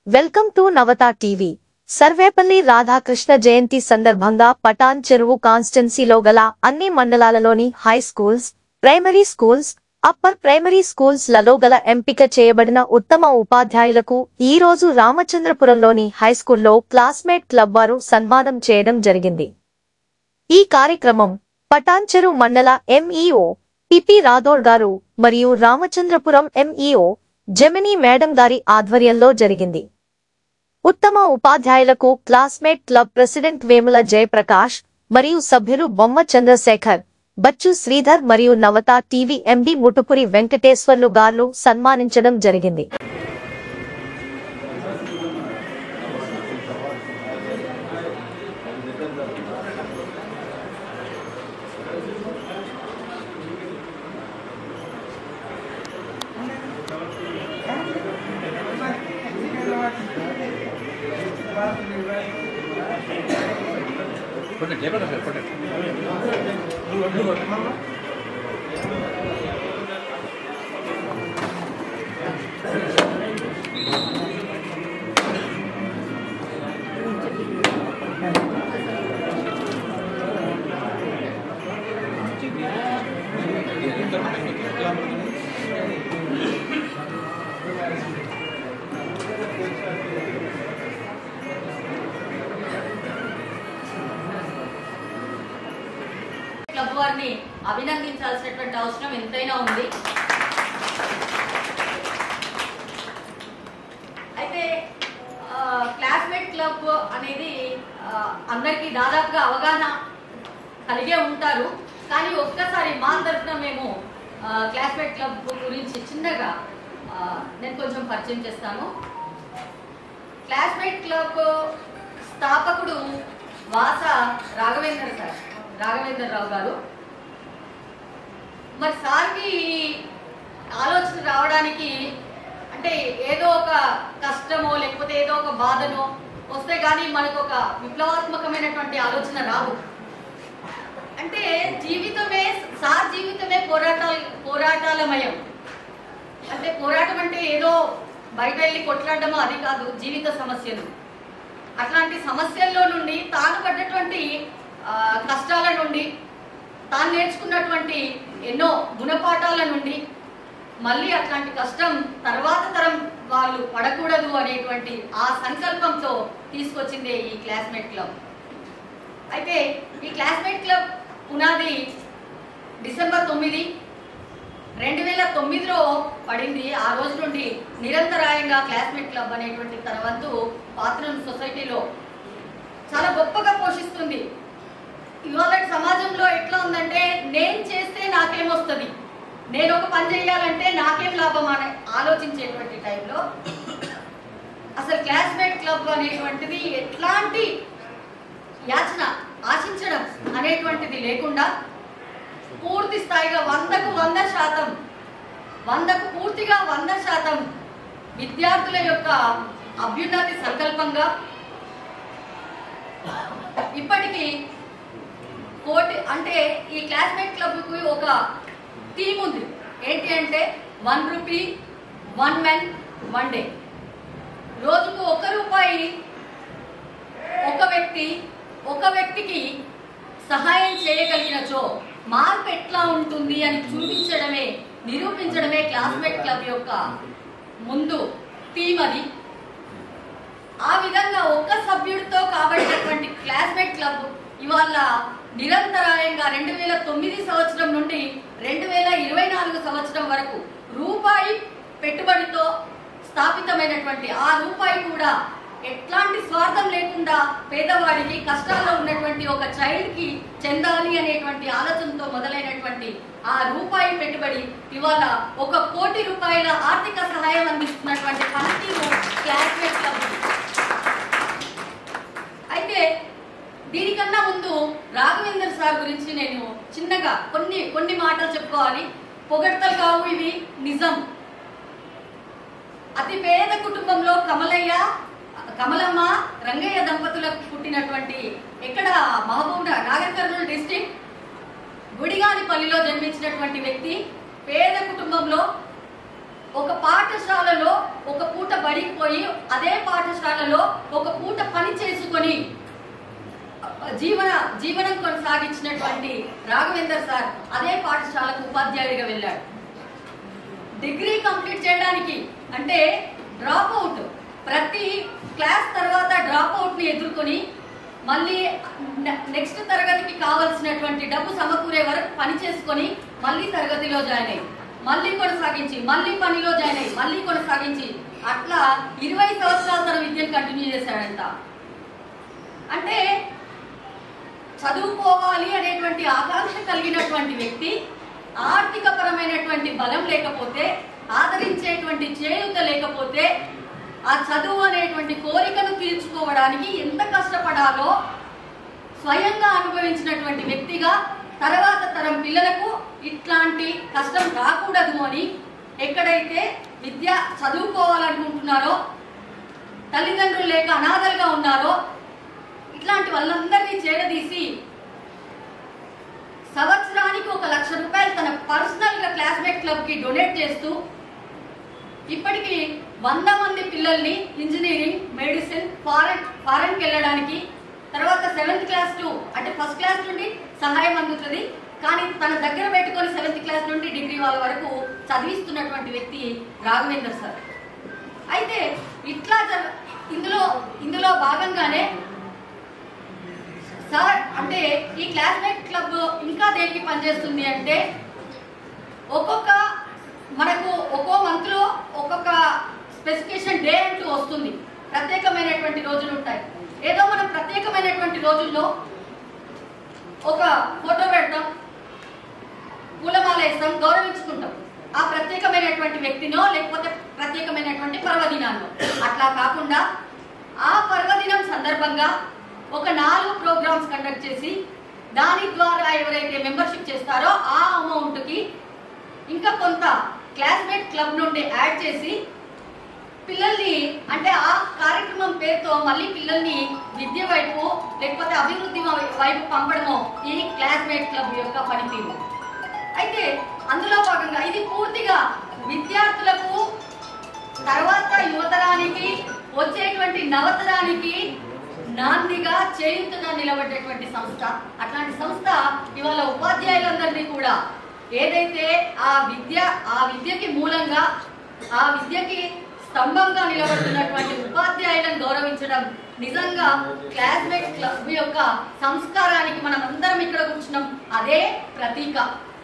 Welcome to Navata TV Sarvepalli Radhakrishna జయంతి సందర్భంగా పటాన్ చెరువు కాన్స్టెన్సీలో గల అన్ని మండలాలలోని high schools primary schools upper primary schools లలో గల ఎంపిక చేయబడిన ఉత్తమ ఉపాధ్యాయులకు ఈ రోజు రామచంద్రపురంలోని హైస్కూల్లో క్లాస్మేట్ క్లబ్ వారు సన్మానం చేయడం జరిగింది ఈ కార్యక్రమం పటాన్చెరు మండల ఎంఈఓ పిపి రాథోడ్ గారు మరియు రామచంద్రపురం ఎంఈఓ జెమినీ మేడం గారి ఆధ్వర్యంలో జరిగింది ఉత్తమ ఉపాధ్యాయులకు classmate club president Vemula Jayaprakash మరియు సభ్యులు బొమ్మ చంద్రశేఖర్ బచ్చు శ్రీధర్ మరియు నవత టీవీ ఎండి ముటుపురి వెంకటేశ్వర్లు గారు సన్మానించడం జరిగింది కొట్టండి జయపడ సార్ కొట్టండి క్లబ్ వారిని అభినందించాల్సినటువంటి అవసరం ఎంతైనా ఉంది అయితే ఆ, క్లాస్మేట్ క్లబ్ అనేది ఆ, అందరికీ దాదాపుగా అవగాహన కలిగే ఉంటారు కానీ ఒక్కసారి మా తరఫున మేము ఆ, క్లాస్మేట్ క్లబ్ గురించి చిన్నగా ఆ, నేను కొంచెం పరిచయం చేస్తాను క్లాస్మేట్ క్లబ్ స్థాపకుడు వాస రాఘవేంద్ర సార్ రాఘవేంద్ర రావు గారు మరి సార్కి ఈ ఆలోచన రావడానికి అంటే ఏదో ఒక కష్టమో లేకపోతే ఏదో ఒక బాధనో వస్తే కానీ మనకు ఒక విప్లవాత్మకమైనటువంటి ఆలోచన రాదు అంటే జీవితమే సార్ జీవితమే పోరాటాల పోరాటాలమయం అంటే పోరాటం అంటే ఏదో బయట వెళ్ళి కొట్లాడడమో అది కాదు జీవిత సమస్యలు అట్లాంటి సమస్యల్లో నుండి తాను పడ్డటువంటి ఆ, కష్టాల నుండి తాను నేర్చుకున్నటువంటి ఎన్నో గుణపాఠాల నుండి మళ్ళీ అట్లాంటి కష్టం తర్వాత తరం వాళ్ళు పడకూడదు అనేటువంటి ఆ సంకల్పంతో తీసుకొచ్చిందే ఈ క్లాస్మేట్ క్లబ్ అయితే ఈ క్లాస్మేట్ క్లబ్ పునాది డిసెంబర్ తొమ్మిది రెండు వేల తొమ్మిదిలో పడింది ఆ రోజు నుండి నిరంతరాయంగా క్లాస్మేట్ క్లబ్ అనేటువంటి తన వంతు పాత్రను సొసైటీలో చాలా గొప్పగా పోషిస్తుంది ఇవాళ సమాజంలో ఎట్లా ఉందంటే నేను చేస్తే నాకేమొస్తుంది నేను ఒక పని చేయాలంటే నాకేం లాభం అని ఆలోచించేటువంటి టైంలో అసలు క్లాస్మేట్ క్లబ్ అనేటువంటిది ఎట్లాంటి యాచన ఆశించడం అనేటువంటిది లేకుండా పూర్తి స్థాయిగా వందకు వంద శాతం వందకు పూర్తిగా వంద శాతం విద్యార్థుల యొక్క అభ్యున్నతి సంకల్పంగా ఇప్పటికీ కోటి అంటే ఈ క్లాస్మేట్ క్లబ్కి ఒక థీమ్ ఉంది ఏంటి అంటే one rupee one men one day రోజుకు ఒక రూపాయి ఒక వ్యక్తి ఒక వ్యక్తికి సహాయం చేయగలిగినచో మార్పు ఎట్లా ఉంటుంది అని చూపించడమే నిరూపించడమే క్లాస్మేట్ క్లబ్ యొక్క ముందు థీమ్ అది ఆ విధంగా ఒక్క సభ్యుడితో కాబట్టినటువంటి క్లాస్మేట్ క్లబ్ ఇవాళ నిరంతరాయంగా రెండు వేల తొమ్మిది సంవత్సరం నుండి రెండు వేల ఇరవై నాలుగు సంవత్సరం వరకు రూపాయి పెట్టుబడితో స్థాపితమైనటువంటి ఆ రూపాయి కూడా ఎట్లాంటి స్వార్థం లేకుండా పేదవాడికి కష్టాల్లో ఉన్నటువంటి ఒక చైల్డ్ కి చెందాలి అనేటువంటి ఆలోచనతో మొదలైనటువంటి ఆ రూపాయి పెట్టుబడి ఇవాళ ఒక కోటి రూపాయల ఆర్థిక సహాయం అందిస్తున్నటువంటి పనితీరు క్లాస్మేట్ క్లబ్ అయితే దీనికన్నా ముందు రాఘవేందర్ సార్ గురించి నేను చిన్నగా కొన్ని కొన్ని మాటలు చెప్పుకోవాలి పొగడ్తలు కావు ఇవి నిజం అతి పేద కుటుంబంలో కమలయ్య కమలమ్మ రంగయ్య దంపతులకు పుట్టినటువంటి ఎక్కడ మహబూబ్ నగర్, నాగర్ కర్నూలు డిస్టిక్ గుడిగానిపల్లిలో జన్మించినటువంటి వ్యక్తి పేద కుటుంబంలో ఒక పాఠశాలలో ఒక పూట బడికి పోయి అదే పాఠశాలలో ఒక పూట పని చేసుకొని జీవన జీవనం కొనసాగించినటువంటి రాఘవేందర్ సార్ అదే పాఠశాలకు ఉపాధ్యాయుడిగా వెళ్ళాడు డిగ్రీ కంప్లీట్ చేయడానికి అంటే డ్రాప్ అవుట్ ప్రతి క్లాస్ తర్వాత డ్రాప్ అవుట్ ని ఎదుర్కొని మళ్ళీ నెక్స్ట్ తరగతికి కావలసినటువంటి డబ్బు సమకూరే వరకు పని చేసుకొని మళ్ళీ తరగతిలో జాయిన్ అయ్యి మళ్ళీ కొనసాగించి మళ్ళీ పనిలో జాయిన్ అయ్యి మళ్ళీ కొనసాగించి అట్లా ఇరవై సంవత్సరాల తన విద్యను కంటిన్యూ చేశాడంట అంటే చదువుకోవాలి అనేటువంటి ఆకాంక్ష కలిగినటువంటి వ్యక్తి ఆర్థిక పరమైనటువంటి బలం లేకపోతే ఆదరించేటువంటి చేయూత లేకపోతే ఆ చదువు అనేటువంటి కోరికను తీర్చుకోవడానికి ఎంత కష్టపడాలో స్వయంగా అనుభవించినటువంటి వ్యక్తిగా తర్వాత తరం పిల్లలకు ఇట్లాంటి కష్టం రాకూడదు అని ఎక్కడైతే విద్య చదువుకోవాలనుకుంటున్నారో తల్లిదండ్రులు లేక అనాథలుగా ఉన్నారో ఇట్లాంటి వాళ్ళందరినీ చేరదీసి సంవత్సరానికి ఒక లక్ష రూపాయలు తన పర్సనల్ గా క్లాస్మేట్ క్లబ్ కి డొనేట్ చేస్తూ ఇప్పటికి వంద మంది పిల్లల్ని ఇంజనీరింగ్ మెడిసిన్ ఫారెన్ ఫారెన్ కి వెళ్ళడానికి తర్వాత సెవెంత్ క్లాస్ టు అంటే ఫస్ట్ క్లాస్ నుండి సహాయం అందుతుంది కానీ తన దగ్గర పెట్టుకొని సెవెంత్ క్లాస్ నుండి డిగ్రీ వాళ్ళ వరకు చదివిస్తున్నటువంటి వ్యక్తి రాఘవేందర్ సార్ అయితే ఇట్లా జర- ఇందులో ఇందులో భాగంగానే సార్ అంటే ఈ క్లాస్మేట్ క్లబ్ ఇంకా దేనికి పనిచేస్తుంది అంటే ఒక్కొక్క మనకు ఒక్కో మంత్ లో ఒక్కొక్క స్పెసిఫికేషన్ డే అంటూ వస్తుంది ప్రత్యేకమైనటువంటి రోజులు ఉంటాయి ఏదో మనం ప్రత్యేకమైనటువంటి రోజుల్లో ఒక ఫోటో పెడతాం పూలమాల వేస్తాం గౌరవించుకుంటాం ఆ ప్రత్యేకమైనటువంటి వ్యక్తినో లేకపోతే ప్రత్యేకమైనటువంటి పర్వదినాల్లో అట్లా కాకుండా ఆ పర్వదినం సందర్భంగా ఒక నాలుగు ప్రోగ్రామ్స్ కండక్ట్ చేసి దాని ద్వారా ఎవరైతే మెంబర్షిప్ చేస్తారో ఆ అమౌంట్కి ఇంకా కొంత క్లాస్మేట్ క్లబ్ నుండి యాడ్ చేసి పిల్లల్ని అంటే ఆ కార్యక్రమం పేరుతో మళ్ళీ పిల్లల్ని విద్య వైపు లేకపోతే అభివృద్ధి వై- వైపు పంపడము ఈ క్లాస్మేట్ క్లబ్ యొక్క పనితీరు అయితే అందులో భాగంగా ఇది పూర్తిగా విద్యార్థులకు తర్వాత యువతరానికి వచ్చేటువంటి నవతరానికి నాందిగా చేయుతగా నిలబడేటువంటి సంస్థ అట్లాంటి సంస్థ ఇవాళ ఉపాధ్యాయులందరినీ కూడా ఏదైతే ఆ విద్య ఆ విద్యకి మూలంగా ఆ విద్యకి స్తంభంగా నిలబడుతున్నటువంటి ఉపాధ్యాయులను గౌరవించడం నిజంగా క్లాస్మేట్ క్లబ్ యొక్క సంస్కారానికి మనం అందరం ఇక్కడ కూర్చున్నాం అదే ప్రతీక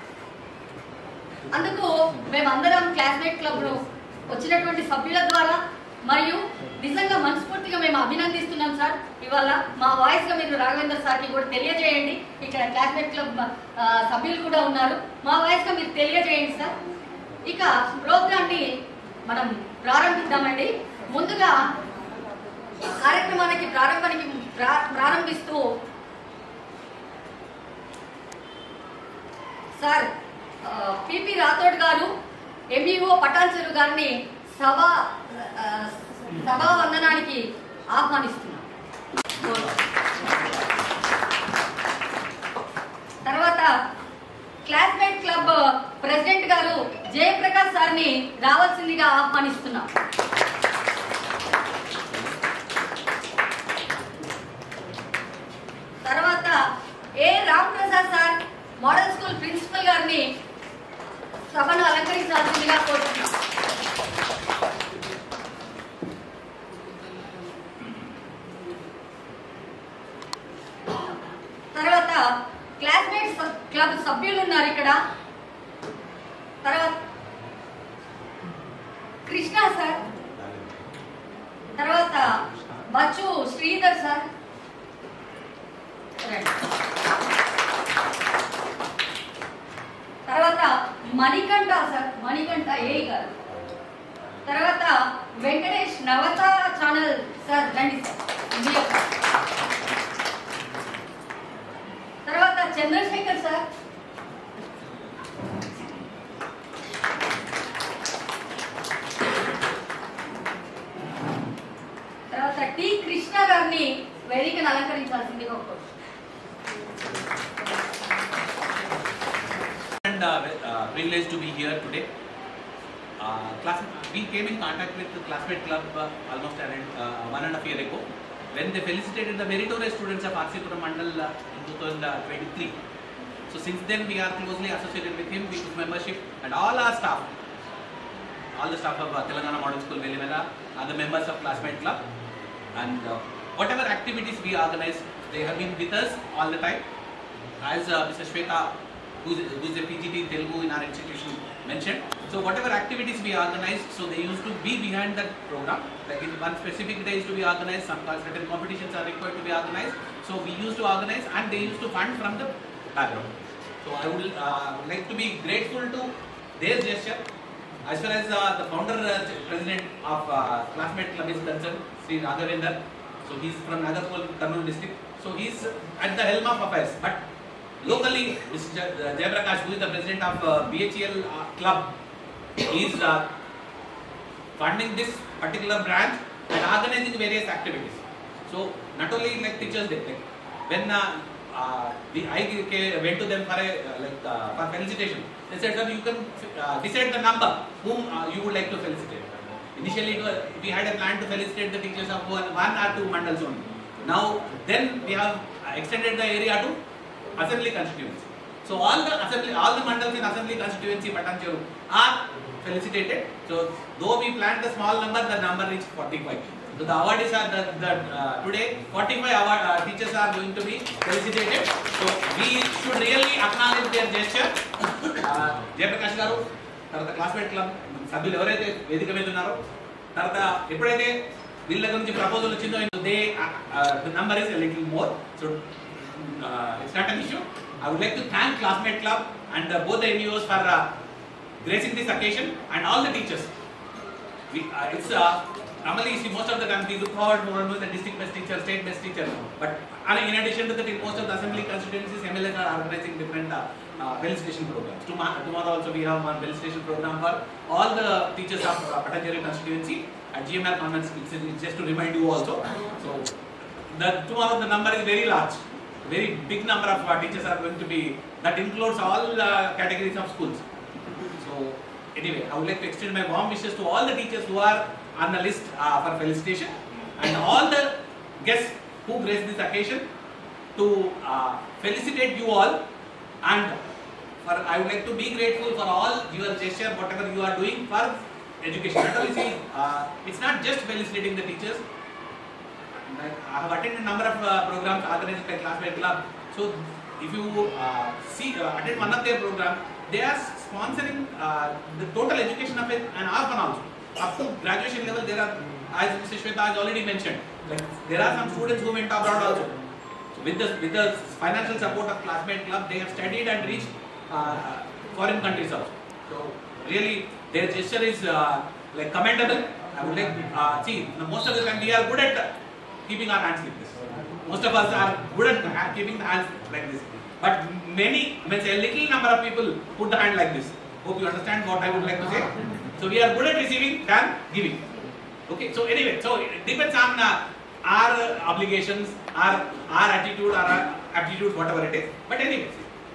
అందుకు మేమందరం క్లాస్మేట్ క్లబ్ ను వచ్చినటువంటి సభ్యుల ద్వారా మరియు నిజంగా మనస్ఫూర్తిగా మేము అభినందిస్తున్నాం సార్ ఇవాళ మా వాయిస్ గా మీరు రాఘవేంద్ర సార్కి కూడా తెలియజేయండి ఇక్కడ క్లాస్మేట్ క్లబ్ ఆ, సభ్యులు కూడా ఉన్నారు మా వాయిస్ గా మీరు తెలియజేయండి సార్ ఇక ప్రోగ్రామ్ ని మనం ప్రారంభిద్దామండి ముందుగా కార్యక్రమానికి ప్రారంభానికి ప్రా- ప్రారంభిస్తూ సార్ ఆ, పిపి రాథోడ్ గారు ఎంఈఓ పటాన్చెరు గారిని సభ ఆ, సభా వందనానికి ఆహ్వానిస్తున్నాం తర్వాత క్లాస్మేట్ క్లబ్ ప్రెసిడెంట్ గారు జయప్రకాష్ సార్ని రావాల్సిందిగా ఆహ్వానిస్తున్నాం తర్వాత A Ram Prasad sir model school principal గారిని సభను అలంకరించాల్సిందిగా కోరుతున్నాం తర్వాత క్లాస్మేట్ క్లబ్ సభ్యులు ఉన్నారు ఇక్కడ తర్వాత కృష్ణ సార్ తర్వాత బచ్చు శ్రీధర్ సార్ రండి. తర్వాత మణికంఠ సార్ మణికంఠ ఏ గారు తర్వాత వెంకటేష్ నవత ఛానల్ సార్ రండి సార్ ఇది ఒక- తర్వాత చంద్రశేఖర్ సార్ తర్వాత టి కృష్ణ గారిని వేదికను అలంకరించాల్సిందిగా ఒక and uh, uh, privileged to be here today. uh, class, we came in contact with the classmate club uh, almost an, uh, one and a half year ago when they felicitated the meritorious students of Arsipuram Mandal uh, in 2023. So since then we are closely associated with him, we took membership and all our staff, all the staff of uh, Telangana Model School Velimela are the members of classmate club and uh, whatever activities we organize, they have been with us all the time. As uh, Mr. Shweta, who is, who is a PGT in Telugu in our institution mentioned, so whatever activities we organize, so they used to be behind that program. Like in one specific day is to be organized, some certain competitions are required to be organized. So we used to organize and they used to fund from the background. So I would uh, would like to be grateful to their gesture as far as uh, the founder uh, president of uh, classmate club is concerned, Sri Raghavendra. So he's from Nagarkol, Kurnool district. So he's at the helm of affairs. But locally, Mr. Jay- Jayaprakash, who is the president of uh, BHEL uh, club, is uh, funding this particular branch and organizing various activities. So not only like Teachers Day, like when uh, uh, the, I ca- went to them for a uh, like uh, for felicitation, they said that you can uh, decide the number whom uh, you would like to felicitate. Initially, it was, we had a plan to felicitate the teachers of one, one or two mandals only. Now, then we have uh, extended the area to assembly constituency. So all the assembly, all the mandals in assembly constituency Patancheru are felicitated. So though we planned a small number, the number reached 45. So the awardees are the, the uh, today 45 award uh, teachers are going to be felicitated. So we should really acknowledge their gesture. Uh, Jayaprakash గారు తర్వాత classmate club సభ్యులు ఎవరైతే వేదిక మీద ఉన్నారో తర్వాత ఎప్పుడైతే వీళ్ళ దగ్గర నుంచి ప్రపోజల్ వచ్చిందో they the number is little more so it's not an issue I would like to thank classmate club and both the venues for gracing this occasion and all the teachers. We, uh, it's uh, normally you see most of the time we look forward more and more the district best teacher, state best teacher. But uh, in addition to that, in most of the assembly constituencies, MLAs are organizing different uh, uh, felicitation programs. Tomorrow, tomorrow also we have one felicitation program for all the teachers of uh, Patanjali constituency at GMR conference. It's, it's just to remind you also. So the tomorrow the number is very large. Very big number of uh, teachers are going to be. That includes all uh, categories of schools. So anyway, I would like to extend my warm wishes to all the teachers who are on the list uh, for felicitation and all the guests who graced this occasion to uh, felicitate you all and for I would like to be grateful for all your gesture, whatever you are doing for education. Not only see, uh, it's not just felicitating the teachers. Like, I have attended a number of uh, programs organized by Classmate Club. So if you uh, see, uh, attend one of their program, they are sponsoring uh, the total education of it and orphan also. Up to graduation level, there are, as Mr. Shweta has already mentioned, like there are some students who went abroad also. So with the with the financial support of Classmate Club, they have studied and reached uh, foreign countries also. So really, their gesture is uh, like commendable. I would like uh, see now most of the time we are good at keeping our hands like this. Most of us are good at ha- keeping the hands like this. But many, I mean, say a little number of people put the hand like this. Hope you understand what I would like to say. So we are good at receiving than giving. Okay. So anyway, so it depends on uh, our uh, obligations, our our attitude, our aptitude, whatever it is. But anyway,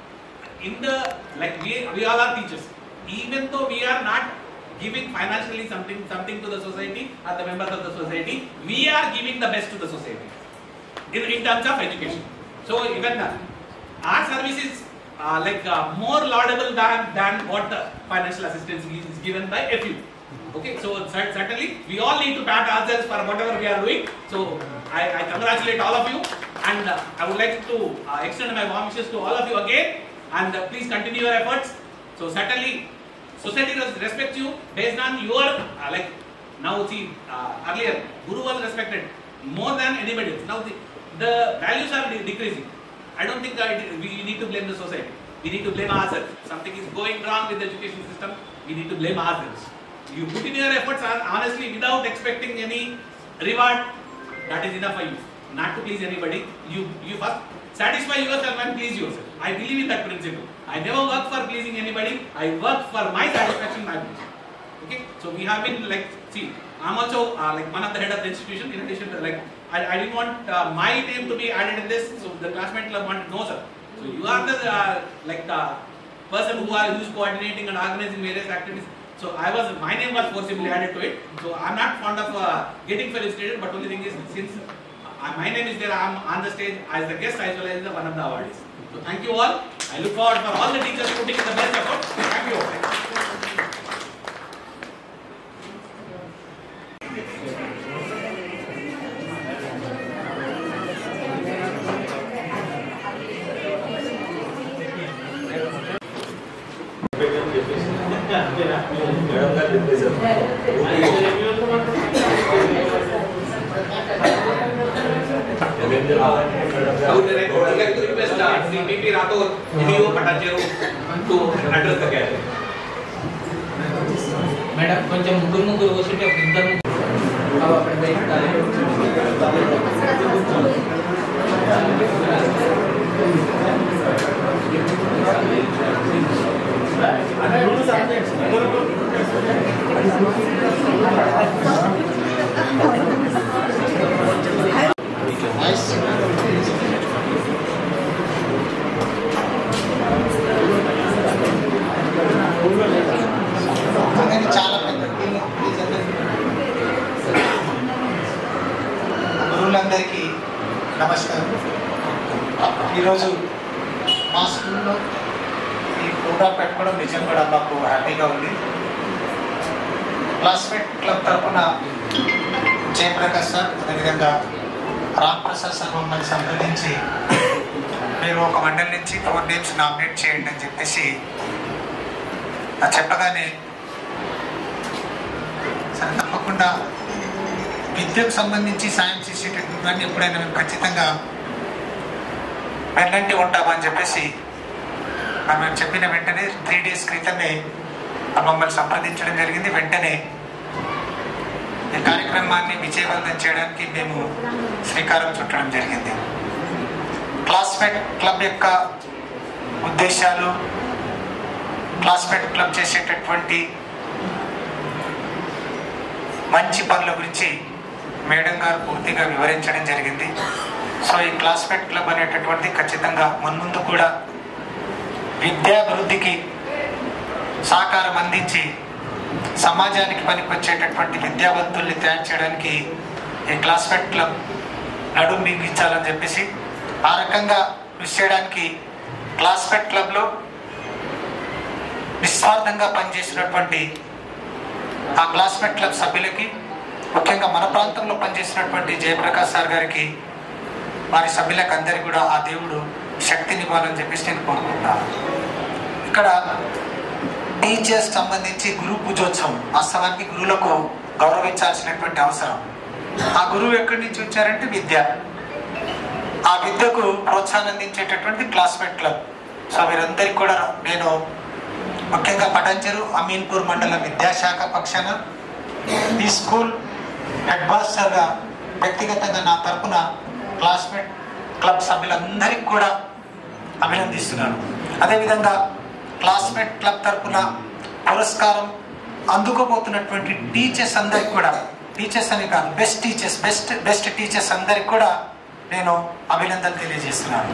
in the like we we all are teachers. Even though we are not giving financially something something to the society or the members of the society, we are giving the best to the society in, in terms of education. So even uh, our service is uh, like uh, more laudable than than what the financial assistance is is given by a few. Okay, so cer- certainly we all need to pat ourselves for whatever we are doing. So I, I congratulate all of you, and uh, I would like to uh, extend my warm wishes to all of you again, and uh, please continue your efforts. So certainly, society res- respects you based on your uh, like now see uh, earlier Guru was respected more than anybody else. Now the, the values are de- decreasing. I don't think that it- we need to blame the society. We need to blame ourselves. Something is going wrong with the education system. We need to blame ourselves. You put in your efforts hon- honestly without expecting any reward. That is enough for you. Not to please anybody. You you first satisfy yourself and please yourself. I believe in that principle. I never work for pleasing anybody. I work for my satisfaction, my pleasure. Okay, so we have been like, see, I'm also uh, like one of the head of the institution. In addition to like, I, I didn't want uh, my name to be added in this. So the classmate club wanted no sir. So you are the uh, like the person who are who's coordinating and organizing various activities. So I was, my name was forcibly added to it. So I'm not fond of uh, getting felicitated, but only thing is since uh, my name is there, I'm on the stage as the guest as well as the one of the awardees. So thank you all. I look forward for all the teachers putting in the best effort. Thank you. I would like would like to request uh, Sri P.P. Rathore, DO Patancheru to address the gathering. Madam కొంచెం ముగ్గురు ముగ్గురు కూర్చుంటే ఒక ఇద్దరు ముగ్గురు అవి అక్కడ పెట్టాలి అనేది చాలా పెద్ద గురువులందరికీ నమస్కారం ఈరోజు మా స్కూల్లో ఈ ప్రోగ్రాం పెట్టుకోవడం నిజం కూడా మాకు హ్యాపీగా ఉంది క్లాస్మేట్ క్లబ్ తరఫున జయప్రకాష్ సార్ అదేవిధంగా రామ్ ప్రసాద్ సార్ మమ్మల్ని సంప్రదించి మీరు ఒక మండలి నుంచి ఫోర్ నేమ్స్ నామినేట్ చేయండి అని చెప్పేసి అది చెప్పగానే సరే తప్పకుండా విద్యకు సంబంధించి సాయం చేసేటటువంటి దాన్ని ఎప్పుడైనా మేము ఖచ్చితంగా వెన్నంటి ఉంటామని చెప్పేసి మరి మేము చెప్పిన వెంటనే త్రీ డేస్ క్రితమే మమ్మల్ని సంప్రదించడం జరిగింది వెంటనే ఈ కార్యక్రమాన్ని విజయవంతం చేయడానికి మేము శ్రీకారం చుట్టడం జరిగింది క్లాస్మేట్ క్లబ్ యొక్క ఉద్దేశాలు క్లాస్మేట్ క్లబ్ చేసేటటువంటి మంచి పనుల గురించి మేడం గారు పూర్తిగా వివరించడం జరిగింది సో ఈ క్లాస్మేట్ క్లబ్ అనేటటువంటి ఖచ్చితంగా మున్ముందు కూడా విద్యాభివృద్ధికి సహకారం అందించి సమాజానికి పనికొచ్చేటటువంటి విద్యావంతుల్ని తయారు చేయడానికి ఈ క్లాస్మేట్ క్లబ్ నడుం బిగించాలని చెప్పేసి ఆ రకంగా కృషి చేయడానికి క్లాస్మేట్ క్లబ్లో నిస్వార్థంగా పనిచేసినటువంటి ఆ క్లాస్మేట్ క్లబ్ సభ్యులకి ముఖ్యంగా మన ప్రాంతంలో పనిచేసినటువంటి జయప్రకాష్ సార్ గారికి వారి సభ్యులకు అందరికీ కూడా ఆ దేవుడు శక్తినివ్వాలని చెప్పేసి నేను కోరుకుంటున్నాను ఇక్కడ టీచర్స్ సంబంధించి గురు పూజోత్సవం వాస్తవానికి గురువులకు గౌరవించాల్సినటువంటి అవసరం ఆ గురువు ఎక్కడి నుంచి వచ్చారంటే విద్య ఆ విద్యకు ప్రోత్సాహం అందించేటటువంటి క్లాస్మేట్ క్లబ్ సో వీరందరికీ కూడా నేను ముఖ్యంగా పటంచెరు అమీన్పూర్ మండల విద్యాశాఖ పక్షాన ఈ స్కూల్ హెడ్ మాస్టర్గా వ్యక్తిగతంగా నా తరపున క్లాస్మేట్ క్లబ్ సభ్యులందరికీ కూడా అభినందిస్తున్నాను అదేవిధంగా క్లాస్మేట్ క్లబ్ తరపున పురస్కారం అందుకోబోతున్నటువంటి టీచర్స్ అందరికి కూడా టీచర్స్ అని కాదు best teachers best best teachers అందరికి కూడా నేను అభినందనలు తెలియజేస్తున్నాను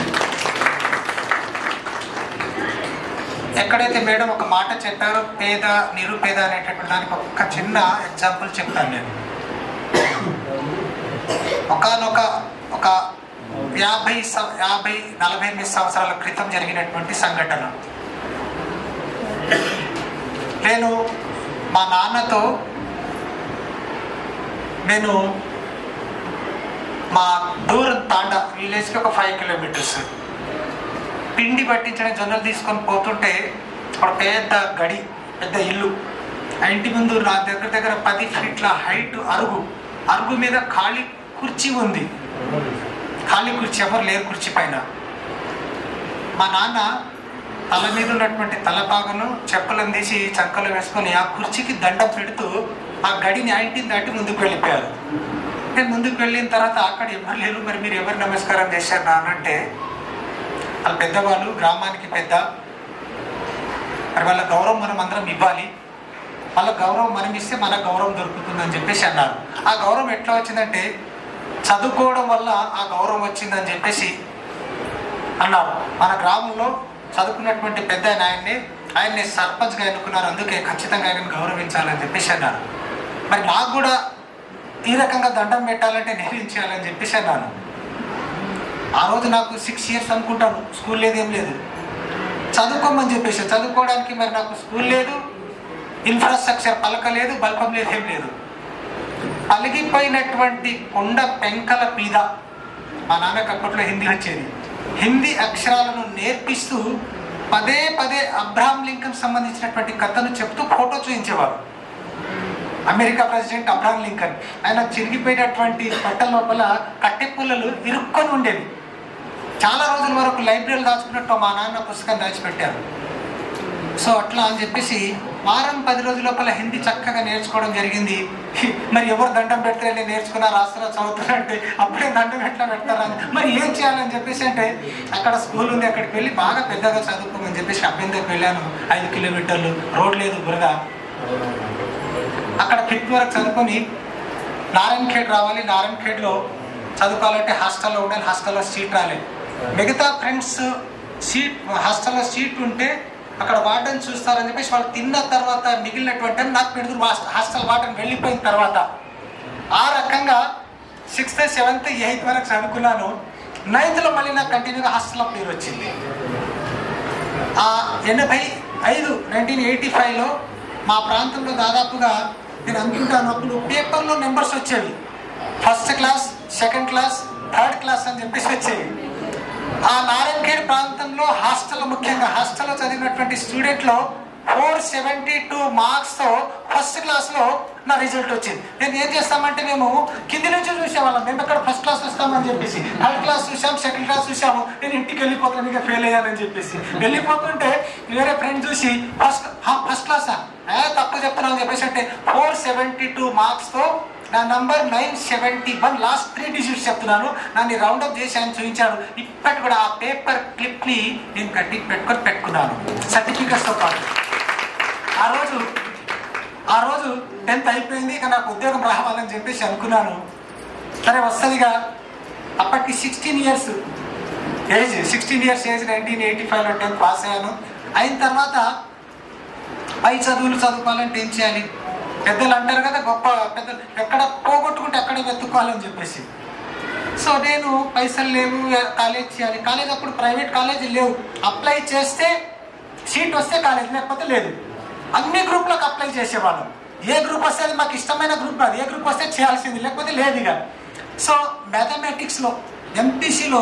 ఎక్కడైతే మేడం ఒక మాట చెప్పారో పేద నిరుపేద అనేటటువంటి దానికి ఒక చిన్న ఎగ్జాంపుల్ చెప్తాను నేను ఒకనొక ఒక యాభై సం- యాభై నలభై ఎనిమిది సంవత్సరాల క్రితం జరిగినటువంటి సంఘటన నేను మా నాన్నతో నేను మా దూరం తాండా విలేజ్కి ఒక ఫైవ్ కిలోమీటర్స్ పిండి పట్టించిన జొన్నలు తీసుకొని పోతుంటే ఒక పెద్ద గడి పెద్ద ఇల్లు ఆ ఇంటి ముందు నా దగ్గర దగ్గర పది ఫీట్ల హైట్ అరుగు అరుగు మీద ఖాళీ కుర్చీ ఉంది ఖాళీ కుర్చీ ఎవరు లేరు కుర్చీ పైన మా నాన్న తల మీద ఉన్నటువంటి తలపాగను చెప్పులను తీసి చక్కలు వేసుకొని ఆ కుర్చీకి దండం పెడుతూ ఆ గడిని ఆ ఇంటిని దాటి ముందుకు వెళ్ళిపోయారు నేను ముందుకు వెళ్ళిన తర్వాత అక్కడ ఎవరు లేరు మరి మీరు ఎవరు నమస్కారం చేశారు నాన్న అంటే వాళ్ళ పెద్దవాళ్ళు గ్రామానికి పెద్ద మరి వాళ్ళ గౌరవం మనం అందరం ఇవ్వాలి వాళ్ళ గౌరవం మనం ఇస్తే మన గౌరవం దొరుకుతుందని చెప్పేసి అన్నారు ఆ గౌరవం ఎట్లా వచ్చిందంటే చదువుకోవడం వల్ల ఆ గౌరవం వచ్చిందని చెప్పేసి అన్నారు మన గ్రామంలో చదువుకున్నటువంటి పెద్ద ఆయన ఆయన్ని ఆయన్ని సర్పంచ్గా ఎన్నుకున్నారు అందుకే ఖచ్చితంగా ఆయనను గౌరవించాలని చెప్పేసి అన్నారు మరి నాకు కూడా ఈ రకంగా దండం పెట్టాలంటే నేనేం చేయాలని చెప్పేసి అన్నాను ఆ రోజు నాకు సిక్స్ ఇయర్స్ అనుకుంటాను స్కూల్ లేదు ఏం లేదు చదువుకోమని చెప్పేసి చదువుకోవడానికి మరి నాకు స్కూల్ లేదు ఇన్ఫ్రాస్ట్రక్చర్ పలక లేదు బల్పం లేదు ఏం లేదు పలిగిపోయినటువంటి కొండ పెంకల మీద మా నాన్నకి అప్పట్లో హిందీ వచ్చేది హిందీ అక్షరాలను నేర్పిస్తూ పదే పదే అబ్రహాం లింకన్ సంబంధించినటువంటి కథను చెప్తూ ఫోటో చూపించేవారు అమెరికా ప్రెసిడెంట్ అబ్రహాం లింకన్ ఆయన చిరిగిపోయినటువంటి బట్టల లోపల కట్టె పుల్లలు ఇరుక్కొని ఉండేవి చాలా రోజుల వరకు లైబ్రరీలో దాచుకున్నట్టు మా నాన్న పుస్తకం దాచిపెట్టారు సో అట్లా అని చెప్పేసి వారం పది రోజుల లోపల హిందీ చక్కగా నేర్చుకోవడం జరిగింది మరి ఎవరు దండం పెడతారని నేర్చుకున్నా రాస్తారా చదువుతారంటే అప్పుడే దండం ఎట్లా పెడతారా అని. మరి ఏం చేయాలని చెప్పేసి అంటే అక్కడ స్కూల్ ఉంది అక్కడికి వెళ్ళి బాగా పెద్దగా చదువుకోమని చెప్పేసి అభ్యంతరకు వెళ్ళాను ఐదు కిలోమీటర్లు రోడ్ లేదు బురద అక్కడ ఫిఫ్త్ వరకు చదువుకొని నారాయణ ఖేడ్ రావాలి నారాయణ ఖేడ్లో చదువుకోవాలంటే హాస్టల్లో ఉండాలి హాస్టల్లో సీట్ రాలేదు మిగతా ఫ్రెండ్స్ సీట్ హాస్టల్లో సీట్ ఉంటే అక్కడ వార్డెన్ చూస్తారని చెప్పేసి వాళ్ళు తిన్న తర్వాత మిగిలినటువంటి time నాకు పెడుతురు హాస్టల్ వార్డెన్ వెళ్ళిపోయిన తర్వాత ఆ రకంగా సిక్స్త్ సెవెంత్ ఎయిత్ వరకు చదువుకున్నాను నైన్త్లో మళ్ళీ నాకు కంటిన్యూగా హాస్టల్లో పేరు వచ్చింది ఆ ఎనభై ఐదు నైన్టీన్ ఎయిటీ ఫైవ్లో మా ప్రాంతంలో దాదాపుగా నేను అనుకుంటాను అప్పుడు పేపర్లో నెంబర్స్ వచ్చేవి first class second class third class అని చెప్పేసి వచ్చేవి ఆ నారాయణఖేడ్ ప్రాంతంలో హాస్టల్ ముఖ్యంగా హాస్టల్లో చదివినటువంటి స్టూడెంట్లో ఫోర్ సెవెంటీ టూ మార్క్స్తో ఫస్ట్ క్లాస్లో నా రిజల్ట్ వచ్చింది నేను ఏం చేస్తామంటే మేము కింది నుంచి చూసేవాళ్ళం మేము ఎక్కడ ఫస్ట్ క్లాస్ వస్తామని చెప్పేసి థర్డ్ క్లాస్ చూసాం సెకండ్ క్లాస్ చూసాము నేను ఇంటికి వెళ్ళిపోతాను ఇక ఫెయిల్ అయ్యానని చెప్పేసి వెళ్ళిపోతుంటే వేరే ఫ్రెండ్ చూసి ఫస్ట్ ఫస్ట్ క్లాసా ఏ తప్పు చెప్తున్నావు అని చెప్పేసి అంటే ఫోర్ సెవెంటీ టూ మార్క్స్తో నా number nine seventy one last three digits చెప్తున్నాను నన్ను రౌండప్ చేసి ఆయన చూపించాడు ఇప్పటి కూడా ఆ పేపర్ క్లిప్ని నేను కట్టి పెట్టుకొని పెట్టుకున్నాను సర్టిఫికెట్స్తో పాటు ఆ రోజు ఆ రోజు టెన్త్ అయిపోయింది ఇక నాకు ఉద్యోగం రావాలని చెప్పేసి అనుకున్నాను సరే వస్తుందిగా అప్పటికి sixteen years age sixteen years age nineteen eighty ఫైవ్లో టెన్త్ పాస్ అయ్యాను అయిన తర్వాత పై చదువులు చదువుకోవాలంటే ఏం చేయాలి పెద్దలు అంటారు కదా గొప్ప పెద్దలు ఎక్కడ పోగొట్టుకుంటే అక్కడే వెతుక్కోవాలని చెప్పేసి సో నేను పైసలు లేవు కాలేజ్ చేయాలి కాలేజ్ అప్పుడు ప్రైవేట్ కాలేజ్ లేవు అప్లై చేస్తే సీట్ వస్తే కాలేజ్ లేకపోతే లేదు అన్ని గ్రూప్లకు అప్లై చేసేవాళ్ళం ఏ గ్రూప్ వస్తే అది మాకు ఇష్టమైన గ్రూప్ కాదు ఏ గ్రూప్ వస్తే చేయాల్సింది లేకపోతే లేదు ఇక సో మ్యాథమెటిక్స్లో ఎంపీసీలో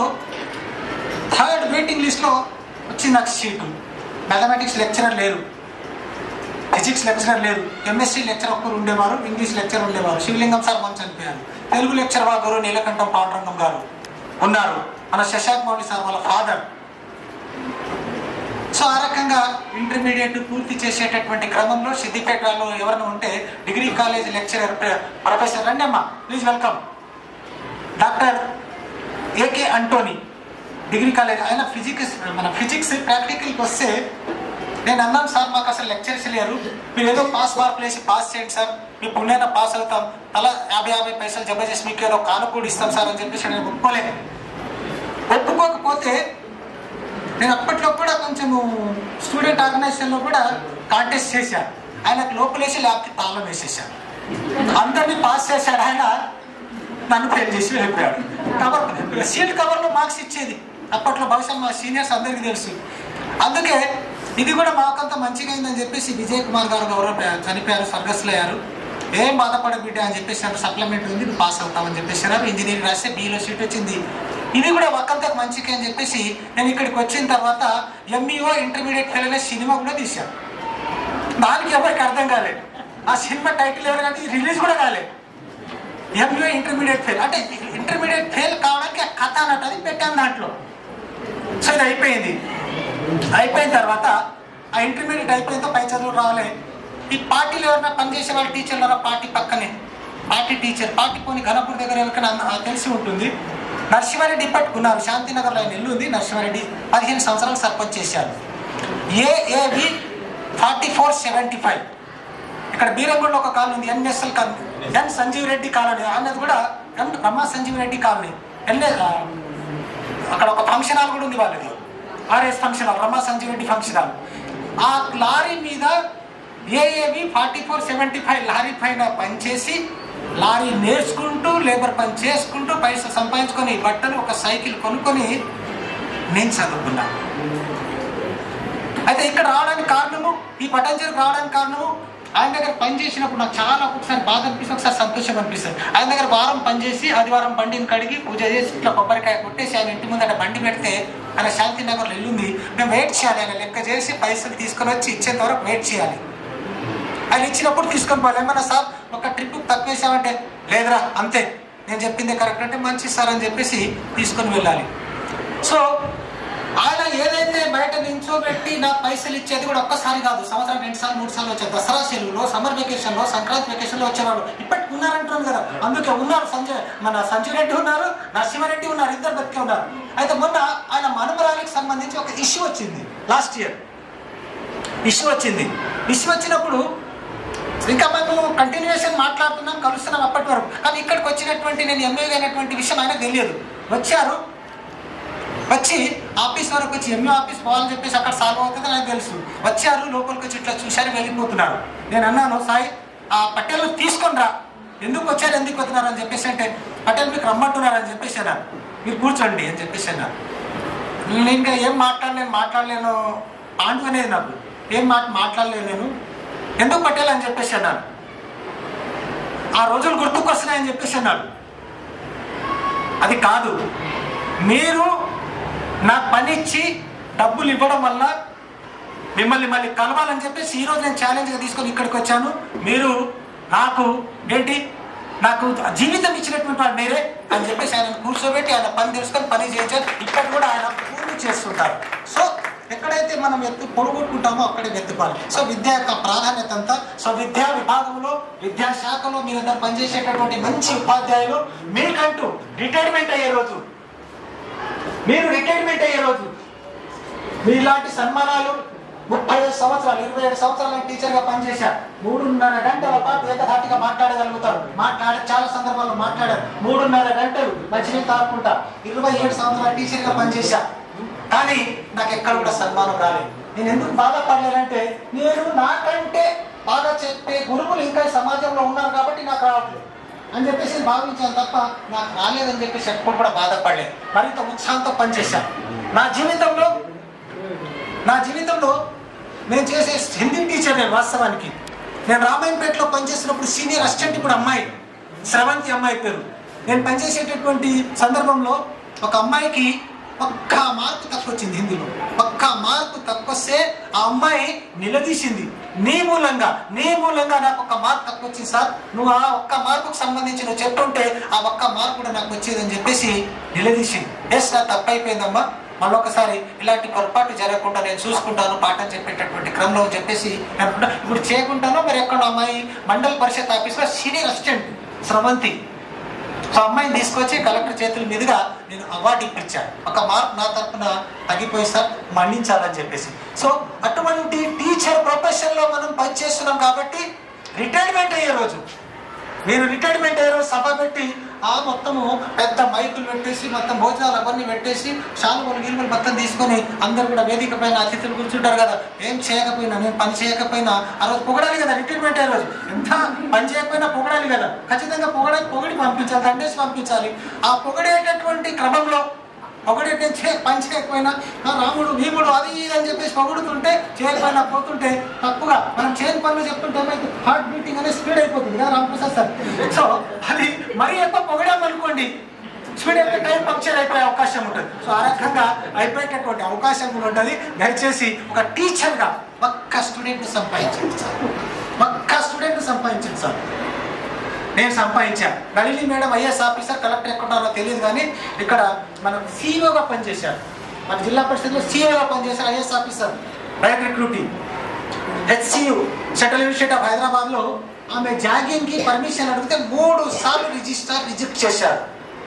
థర్డ్ వెయిటింగ్ లిస్ట్లో వచ్చింది నాకు సీటు మ్యాథమెటిక్స్ లెక్చరర్ లేరు ఫిజిక్స్ లెక్చరర్ లేరు ఎంఎస్సీ లెక్చర్ ఒక్కరు ఉండేవారు ఇంగ్లీష్ లెక్చర్ ఉండేవారు శివలింగం సార్ మంచి చనిపోయారు తెలుగు లెక్చర్ మా గురువు నీలకంఠం పాండురంగం గారు ఉన్నారు మన శశాంక్ మౌళి సార్ వాళ్ళ ఫాదర్ సో ఆ రకంగా ఇంటర్మీడియట్ పూర్తి చేసేటటువంటి క్రమంలో సిద్దిపేటలో ఎవరైనా ఉంటే డిగ్రీ కాలేజ్ లెక్చరర్ ప్రొఫెసర్ రండి అమ్మా please welcome doctor AK Antony degree college ఆయన ఫిజిక్స్ మన ఫిజిక్స్ ప్రాక్టికల్కి వస్తే నేను అన్నాను సార్ మాకు అసలు లెక్చర్స్ లేరు మీరు ఏదో పాస్ మార్క్ వేసి పాస్ చేయండి సార్ మీ పుణ్యాన పాస్ అవుతాం అలా యాభై యాభై పైసలు జమ చేసి మీకు ఏదో కానుకూడి ఇస్తాం సార్ అని చెప్పేసి నేను ఒప్పుకోలేదు ఒప్పుకోకపోతే నేను అప్పట్లో కూడా కొంచెం స్టూడెంట్ ఆర్గనైజేషన్లో కూడా కాంటెస్ట్ చేశాను ఆయనకు లోపలేసి ల్యాబ్కి తాళం వేసేసాను అందరినీ పాస్ చేశాడు ఆయన నన్ను ఫెయిల్ చేసి వెళ్ళిపోయాడు కవర్ సీట్ కవర్లో మార్క్స్ ఇచ్చేది అప్పట్లో బహుశా మా సీనియర్స్ అందరికీ తెలుసు అందుకే ఇది కూడా మాకంత మంచిగా అయిందని చెప్పేసి విజయ్ కుమార్ గారు గౌరవ చనిపోయారు స్వర్గస్థులు అయ్యారు ఏం బాధపడ బిడ్డ అని చెప్పేసి అంటే సప్లిమెంట్ ఉంది నువ్వు పాస్ అవుతామని చెప్పేసి ఇంజనీరింగ్ రాస్తే బీలో సీట్ వచ్చింది ఇది కూడా ఒక్కంతకు మంచిగా అని చెప్పేసి నేను ఇక్కడికి వచ్చిన తర్వాత ఎంఈఓ ఇంటర్మీడియట్ ఫెయిల్ అనే సినిమా కూడా తీశాను దానికి ఎవరికి అర్థం కాలేదు ఆ సినిమా టైటిల్ ఎవరికంటే రిలీజ్ కూడా కాలేదు ఎంఈఓ ఇంటర్మీడియట్ ఫెయిల్ అంటే ఇంటర్మీడియట్ ఫెయిల్ కావడానికి ఆ కథ అన్నట్టు అది పెట్టాను దాంట్లో సో ఇది అయిపోయింది అయిపోయిన తర్వాత ఆ ఇంటర్మీడియట్ అయిపోయిన పై చదువులు రావాలి ఈ పార్టీలో ఎవరైనా పనిచేసే వాళ్ళ టీచర్లు ఉన్నారా పార్టీ పక్కనే పార్టీ టీచర్ పార్టీ పోని ఘనపూర్ దగ్గర ఎవరికైనా అన్న- తెలిసి ఉంటుంది నర్సింహారెడ్డి పట్టుకున్నారు శాంతినగర్లో ఆయన ఇల్లు ఉంది నర్సింహారెడ్డి పదిహేను సంవత్సరాలు సర్పంచ్ చేశారు AAV forty four seventy five ఇక్కడ బీరంగూడలో ఒక కాలనీ ఉంది NSL colony N Sanjeev Reddy colony అన్నది కూడా N Brahma Sanjeev Reddy colony NA అక్కడ ఒక ఫంక్షన్ హాల్ కూడా ఉంది వాళ్ళది RS function hall Rama Sanjeev Reddy function hall ఆ లారీ మీద AAV forty four seventy five lorry పైన పనిచేసి లారీ నేర్చుకుంటూ లేబర్ పని చేసుకుంటూ పైసలు సంపాదించుకొని బట్టలు ఒక సైకిల్ కొనుక్కొని నేను చదువుకున్నాను అయితే ఇక్కడ రావడానికి కారణము ఈ పటాంజలికి రావడానికి కారణము ఆయన దగ్గర పని చేసినప్పుడు నాకు చాలా ఒకసారి బాధ అనిపిస్తుంది ఒకసారి సంతోషం అనిపిస్తుంది ఆయన దగ్గర వారం పని చేసి ఆదివారం బండిని కడిగి పూజ చేసి ఇట్లా కొబ్బరికాయ కొట్టేసి ఆయన ఇంటి ముందట బండి పెడితే ఆయన శాంతి నగర్లో వెళ్ళింది మేము వెయిట్ చేయాలి ఆయన లెక్క చేసి పైసలు తీసుకొని వచ్చి ఇచ్చేంత వరకు వెయిట్ చేయాలి ఆయన ఇచ్చినప్పుడు తీసుకొని పోవాలి ఏమన్నా సార్ ఒక ట్రిప్ తక్కువేసామంటే లేదురా అంతే నేను చెప్పింది కరెక్ట్ అంటే మంచి సార్ అని చెప్పేసి తీసుకొని వెళ్ళాలి సో ఆయన ఏదైతే బయట నించోబెట్టి నాకు పైసలు ఇచ్చేది కూడా ఒక్కసారి కాదు సంవత్సరం రెండు సార్లు మూడు సార్లు వచ్చారు దసరా సెలవులో సమ్మర్ వెకేషన్ లో సంక్రాంతి వెకేషన్ లో వచ్చేవాళ్ళు ఇప్పటికి ఉన్నారంటున్నారు కదా అందుకే ఉన్నారు సంజయ్ మన సంజయ్ రెడ్డి ఉన్నారు నరసింహారెడ్డి ఉన్నారు ఇద్దరు బతికే ఉన్నారు అయితే మొన్న ఆయన మనుమరాలికి సంబంధించి ఒక ఇష్యూ వచ్చింది లాస్ట్ ఇయర్ ఇష్యూ వచ్చింది ఇష్యూ వచ్చినప్పుడు ఇంకా మేము కంటిన్యూషన్ మాట్లాడుతున్నాం కలుస్తున్నాం అప్పటి వరకు కానీ ఇక్కడికి వచ్చినటువంటి నేను ఎంఏ అయినటువంటి విషయం ఆయనకు తెలియదు వచ్చారు వచ్చి ఆఫీస్ వరకు వచ్చి ఎంఏ ఆఫీస్ పోవాలని చెప్పేసి అక్కడ సాల్వ్ అవుతుంది నాకు తెలుసు వచ్చారు లోపలికి వచ్చి ఇట్లా చూశారు వెళ్ళిపోతున్నారు నేను అన్నాను సాయి ఆ పట్టెలు తీసుకొని రా ఎందుకు వచ్చారు ఎందుకు వస్తున్నారు అని చెప్పేసి అంటే పటేల్ మీకు రమ్మంటున్నారు అని చెప్పేసి అన్నారు మీరు కూర్చోండి అని చెప్పేసి అన్నారు నేను ఇంకా ఏం మాట్లాడలేను మాట్లాడలేను పాండు అనేది నాకు ఏం మాట మాట్లాడలేను నేను ఎందుకు పటేల్ అని చెప్పేసి అన్నాను ఆ రోజులు గుర్తుకొస్తున్నాయని చెప్పేసి అన్నాడు అది కాదు మీరు నాకు పని ఇచ్చి డబ్బులు ఇవ్వడం వల్ల మిమ్మల్ని మళ్ళీ కలవాలని చెప్పేసి ఈరోజు నేను ఛాలెంజ్గా తీసుకొని ఇక్కడికి వచ్చాను మీరు నాకు ఏంటి నాకు జీవితం ఇచ్చినటువంటి వాడు మీరే అని చెప్పేసి ఆయన కూర్చోబెట్టి ఆయన పని తెలుసుకొని పని చేయించారు ఇక్కడ కూడా ఆయన పూర్తి చేస్తుంటారు సో ఎక్కడైతే మనం ఎత్తు పొడుగొట్టుకుంటామో అక్కడే వెతుకోవాలి సో విద్య యొక్క ప్రాధాన్యత అంతా సో విద్యా విభాగంలో విద్యాశాఖలో మీరందరూ పనిచేసేటటువంటి మంచి ఉపాధ్యాయులు మీకంటూ రిటైర్మెంట్ అయ్యే రోజు మీరు రిటైర్మెంట్ అయ్యే రోజు మీలాంటి సన్మానాలు ముప్పై ఐదు సంవత్సరాలు ఇరవై ఏడు సంవత్సరాలు టీచర్ గా పనిచేశారు మూడున్నర గంటల పాటు ఏకధాటిగా మాట్లాడగలుగుతారు మాట్లాడే చాలా సందర్భాల్లో మాట్లాడారు మూడున్నర గంటలు మంచినీళ్ళు తాగుకుంటా ఇరవై ఏడు సంవత్సరాలు టీచర్ గా పనిచేశా కానీ నాకు ఎక్కడ కూడా సన్మానం రాలేదు నేను ఎందుకు బాధపడలేనంటే నేను నాకంటే బాగా చెప్పే గురువులు ఇంకా ఈ సమాజంలో ఉన్నారు కాబట్టి నాకు రావట్లేదు అని చెప్పేసి భావించాను తప్ప నాకు రాలేదని చెప్పేసి ఎప్పుడు కూడా బాధపడలేదు మరింత ఉత్సాహంతో పనిచేశాను నా జీవితంలో నా జీవితంలో నేను చేసే హిందీ టీచర్ నేను వాస్తవానికి నేను రామాయణపేటలో పనిచేసినప్పుడు సీనియర్ అసిస్టెంట్ ఇప్పుడు అమ్మాయి స్రవంతి అమ్మాయి పేరు నేను పనిచేసేటటువంటి సందర్భంలో ఒక అమ్మాయికి ఒక్క మార్కు తక్కువ వచ్చింది హిందీలో ఒక్క మార్కు తక్కువ వస్తే ఆ అమ్మాయి నిలదీసింది నీ మూలంగా నీ మూలంగా నాకు ఒక మార్క్ తక్కువ వచ్చింది సార్ నువ్వు ఆ ఒక్క మార్కుకు సంబంధించి నువ్వు చెప్తుంటే ఆ ఒక్క మార్క్ కూడా నాకు వచ్చేదని చెప్పేసి నిలదీసింది ఎస్ నా తప్పు అయిపోయిందమ్మా మళ్ళొకసారి ఇలాంటి పొరపాటు జరగకుండా నేను చూసుకుంటాను పాఠం చెప్పేటటువంటి క్రమంలో అని చెప్పేసి నేను అనుకుంటా. ఇప్పుడు చేయకుండాను మరి ఎక్కడ అమ్మాయి మండల పరిషత్ ఆఫీస్లో సీనియర్ అసిస్టెంట్ స్రవంతి సో అమ్మాయిని తీసుకొచ్చి కలెక్టర్ చేతుల మీదుగా నేను అవార్డు ఇప్పించాను ఒక మార్క్ నా తరఫున తగ్గిపోయి సార్ మన్నించాలని చెప్పేసి సో అటువంటి టీచర్ ప్రొఫెషన్ లో మనం పనిచేస్తున్నాం కాబట్టి రిటైర్మెంట్ అయ్యే రోజు నేను రిటైర్మెంట్ అయ్యే రోజు సభ పెట్టి ఆ మొత్తము పెద్ద మైకులు పెట్టేసి మొత్తం భోజనాలు అవన్నీ పెట్టేసి శాలువలు గిలువలు మొత్తం తీసుకొని అందరు కూడా వేదిక పైన అతిథులు కూర్చుంటారు కదా ఏం చేయకపోయినా నేను పని చేయకపోయినా ఆ రోజు పొగడాలి కదా రిటైర్మెంట్ అయ్యే రోజు ఎంత పని చేయకపోయినా పొగడాలి కదా ఖచ్చితంగా పొగడ పొగిడి పంపించాలి దండేసి పంపించాలి ఆ పొగడేటటువంటి క్రమంలో పొగడేటే చే పని చేయకపోయినా ఆ రాముడు భీముడు అది ఇది అని చెప్పేసి పొగుడుతుంటే చేయకపోయినా పోతుంటే తప్పుగా మనం చేయని పనులు చెప్తుంటే ఏమైతే హార్ట్ బీటింగ్ అనేది స్పీడ్ అయిపోతుంది కదా రామప్రసాద్ సార్ సో అది మరీ ఎక్కువ పొగడామనుకోండి స్పీడ్ అయిపోయి టైం పంక్చర్ అయిపోయే అవకాశం ఉంటుంది సో ఆ రకంగా అయిపోయేటటువంటి అవకాశం కూడా ఉంటుంది దయచేసి ఒక టీచర్గా ఒక్క స్టూడెంట్ సంపాదించండి సార్ ఒక్క స్టూడెంట్ సంపాదించండి సార్ నేను సంపాదించాను Nalini madam IS officer collector ఎక్కడున్నారో తెలియదు కానీ ఇక్కడ మనం సీఈఓగా పనిచేశారు మన జిల్లా పరిషత్లో సీఈఓగా పనిచేశారు IS officer right recruiting HCU central university of హైదరాబాద్లో ఆమె జాగింగ్కి పర్మిషన్ అడిగితే మూడు సార్లు రిజిస్టర్ రిజెక్ట్ చేశారు